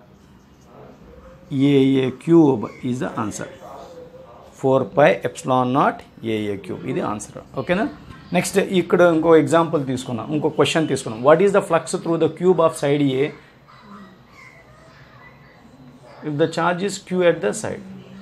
Speaker 1: A A cube is the answer four pi epsilon naught A A cube ఇది answer ఓకేనా next ఇక్కడ ఇంకో example తీసుకున్నాం ఇంకో question తీసుకున్నాం what is the flux through the cube of side A if the charge is q at the side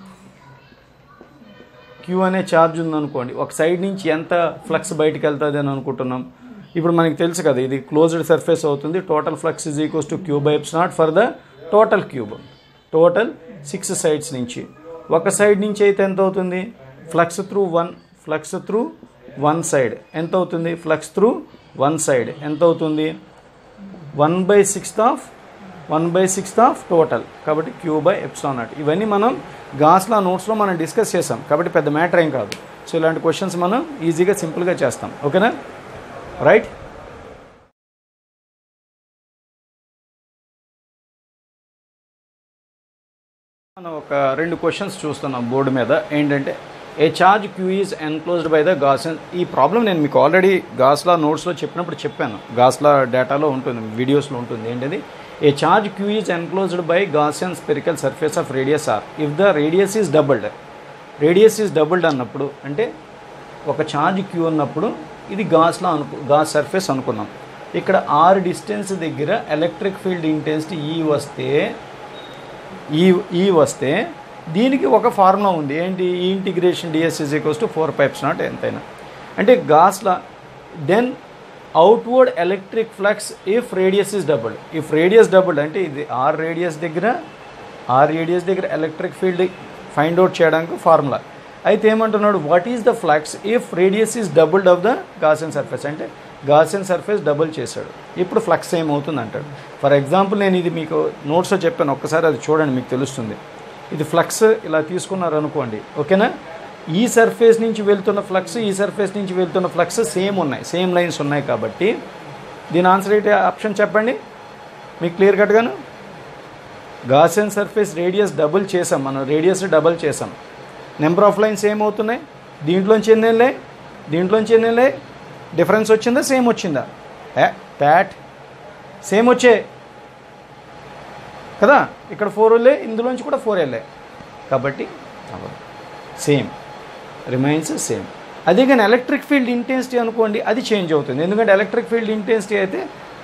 Speaker 1: q అనే charge ఉందనుకోండి ఒక సైడ్ నుంచి ఎంత ఫ్లక్స్ బయటకు వెళ్తుంది అని అనుకుంటున్నాం ఇప్పుడు మనకి తెలుసు కదా ఇది క్లోజ్డ్ సర్ఫేస్ అవుతుంది total flux is equals to cube epsilon naught for the total cube total six sides నుంచి ఒక సైడ్ నుంచి అయితే ఎంత అవుతుంది flux through one flux through one side ఎంత అవుతుంది ఫ్లక్స్ త్రూ వన్ సైడ్ ఎంత అవుతుంది one by sixth of one by sixth of total కాబట్టి క్యూ బై ఎప్సాన్ నాట్ ఇవన్నీ మనం గాస్లా నోట్స్లో మనం డిస్కస్ చేసాం కాబట్టి పెద్ద మ్యాటర్ ఏం కాదు సో ఇలాంటి క్వశ్చన్స్ మనం ఈజీగా సింపుల్గా చేస్తాం ఓకేనా రైట్ మనం ఒక రెండు క్వశ్చన్స్ చూస్తున్నాం బోర్డు మీద ఏంటంటే a charge q is enclosed by the Gaussian ఈ ప్రాబ్లం నేను మీకు ఆల్రెడీ గాస్లా నోట్స్లో చెప్పినప్పుడు చెప్పాను గాస్లా డేటాలో ఉంటుంది వీడియోస్లో ఉంటుంది ఏంటది a charge q is enclosed by Gaussian spherical surface of radius r if the radius is doubled radius is doubled అన్నప్పుడు అంటే ఒక ఛార్జ్ క్యూ ఉన్నప్పుడు ఇది గాస్లా అనుకు గాస్ సర్ఫేస్ అనుకున్నాం ఇక్కడ ఆర్ డిస్టెన్స్ దగ్గర ఎలక్ట్రిక్ ఫీల్డ్ ఇంటెన్సిటీ ఈ వస్తే ఈ ఈ వస్తే దీనికి ఒక ఫార్ములా ఉంది ఏంటి E integration d s is equals to four pipes naught ఎంతైనా అంటే గాస్లా then outward electric flux if radius is double if radius double అంటే ఇది ఆర్ రేడియస్ దగ్గర ఆర్ రేడియస్ దగ్గర ఎలక్ట్రిక్ ఫీల్డ్ ఫైండ్ అవుట్ చేయడానికి ఫార్ములా అయితే ఏమంటున్నాడు what is the flux if radius is doubled of the Gaussian surface అంటే Gaussian surface double చేశాడు ఇప్పుడు ఫ్లక్స్ ఏమవుతుంది అంటాడు ఫర్ ఎగ్జాంపుల్ నేను ఇది మీకు నోట్స్లో చెప్పాను ఒక్కసారి అది చూడండి మీకు తెలుస్తుంది ఇది ఫ్లక్స్ ఇలా తీసుకున్నారు అనుకోండి ఓకేనా ఈ సర్ఫేస్ నుంచి వెళ్తున్న ఫ్లక్స్ ఈ సర్ఫేస్ నుంచి వెళ్తున్న ఫ్లక్స్ సేమ్ ఉన్నాయి సేమ్ లైన్స్ ఉన్నాయి కాబట్టి దీని ఆన్సర్ ఏంటి ఆప్షన్ చెప్పండి మీకు క్లియర్ కట్గాను గాసన్ సర్ఫేస్ రేడియస్ డబుల్ చేసాం మనం రేడియస్ డబుల్ చేసాం నెంబర్ ఆఫ్ లైన్స్ ఏమవుతున్నాయి దీంట్లోంచి ఎన్ని వెళ్ళాయి దీంట్లోంచి ఎన్ని వెళ్ళాయి డిఫరెన్స్ వచ్చిందా సేమ్ వచ్చిందా ఏ ప్యాట్ సేమ్ వచ్చే కదా ఇక్కడ ఫోర్ వెళ్ళాయి ఇందులోంచి కూడా ఫోర్ వెళ్ళాయి కాబట్టి అవ్వదు సేమ్ రిమైన్స్ సేమ్ అదే కానీ ఎలక్ట్రిక్ ఫీల్డ్ ఇంటెన్సిటీ అనుకోండి అది చేంజ్ అవుతుంది ఎందుకంటే ఎలక్ట్రిక్ ఫీల్డ్ ఇంటెన్సిటీ అయితే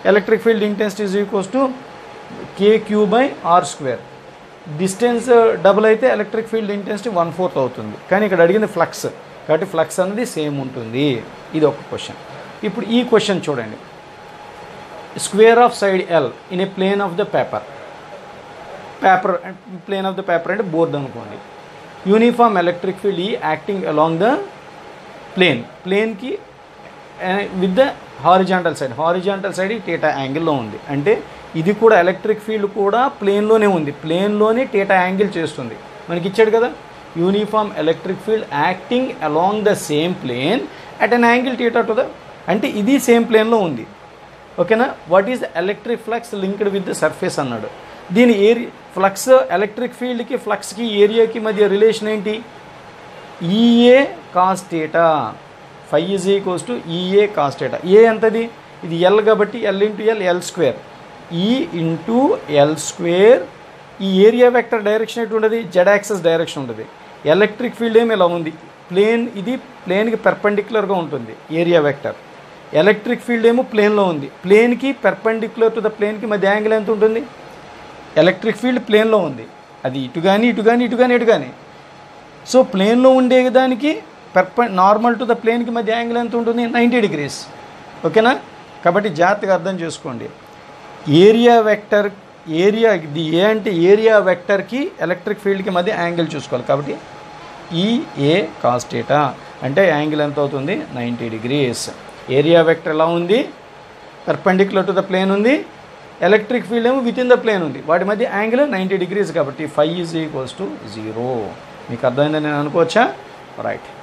Speaker 1: electric field intensity is equals to K q by are square distance double అయితే electric field intensity one fourth అవుతుంది కానీ ఇక్కడ అడిగింది ఫ్లక్స్ కాబట్టి ఫ్లక్స్ అనేది సేమ్ ఉంటుంది ఇది ఒక క్వశ్చన్ ఇప్పుడు ఈ క్వశ్చన్ చూడండి square of side l in a plane of the paper paper plane of the paper అంటే బోర్డ్ అనుకోండి uniform electric field E acting along the plane ప్లేన్కి with the horizontal side horizontal side theta యాంగిల్లో ఉంది అంటే ఇది కూడా electric field కూడా ప్లేన్లోనే ఉంది ప్లేన్లోనే టీటా యాంగిల్ చేస్తుంది మనకి ఇచ్చాడు కదా uniform electric field acting along the same plane at an angle theta to the అంటే ఇది సేమ్ ప్లేన్లో ఉంది ఓకేనా what is the electric flux linked with the surface అన్నాడు దీని ఏరి ఫ్లక్స్ ఎలక్ట్రిక్ ఫీల్డ్కి ఫ్లక్స్కి ఏరియాకి మధ్య రిలేషన్ ఏంటి E A cos theta five is equals to E A cos theta A ఎంతది ఇది ఎల్ కాబట్టి l into l l square E into l square E area vector direction ఎటు ఉండదు జెడ్ యాక్సెస్ డైరెక్షన్ ఉంటుంది ఎలక్ట్రిక్ ఫీల్డ్ ఏమి ఇలా ఉంది ప్లేన్ ఇది ప్లేన్కి పెర్పెండిక్యులర్గా ఉంటుంది ఏరియా వెక్టర్ ఎలక్ట్రిక్ ఫీల్డ్ ఏమో ప్లేన్లో ఉంది ప్లేన్కి పెర్పెండిక్యులర్ టు ద ప్లేన్కి మధ్య యాంగిల్ ఎంత ఉంటుంది ఎలక్ట్రిక్ ఫీల్డ్ ప్లేన్లో ఉంది అది ఇటు కానీ ఇటు కానీ ఇటు కానీ ఇటు కానీ సో ప్లేన్లో ఉండే దానికి పెర్ప నార్మల్ టు ద ప్లేన్కి మధ్య యాంగిల్ ఎంత ఉంటుంది నైంటీ డిగ్రీస్ ఓకేనా కాబట్టి జాగ్రత్తగా అర్థం చేసుకోండి ఏరియా వెక్టర్ ఏరియా ఇది ఏ అంటే ఏరియా వెక్టర్కి ఎలక్ట్రిక్ ఫీల్డ్కి మధ్య యాంగిల్ చూసుకోవాలి కాబట్టి ఈ ఏ కాస్టేటా అంటే యాంగిల్ ఎంత అవుతుంది నైంటీ డిగ్రీస్ ఏరియా వెక్టర్ ఎలా ఉంది పర్పెండిక్యులర్ టు ద ప్లేన్ ఉంది ఎలక్ట్రిక్ ఫీల్డ్ ఏమో విత్ ఇన్ ద ప్లేన్ ఉంది వాటి మధ్య యాంగిల్ నైంటీ డిగ్రీస్ కాబట్టి five is equals to zero మీకు అర్థమైందని నేను అనుకోవచ్చా రైట్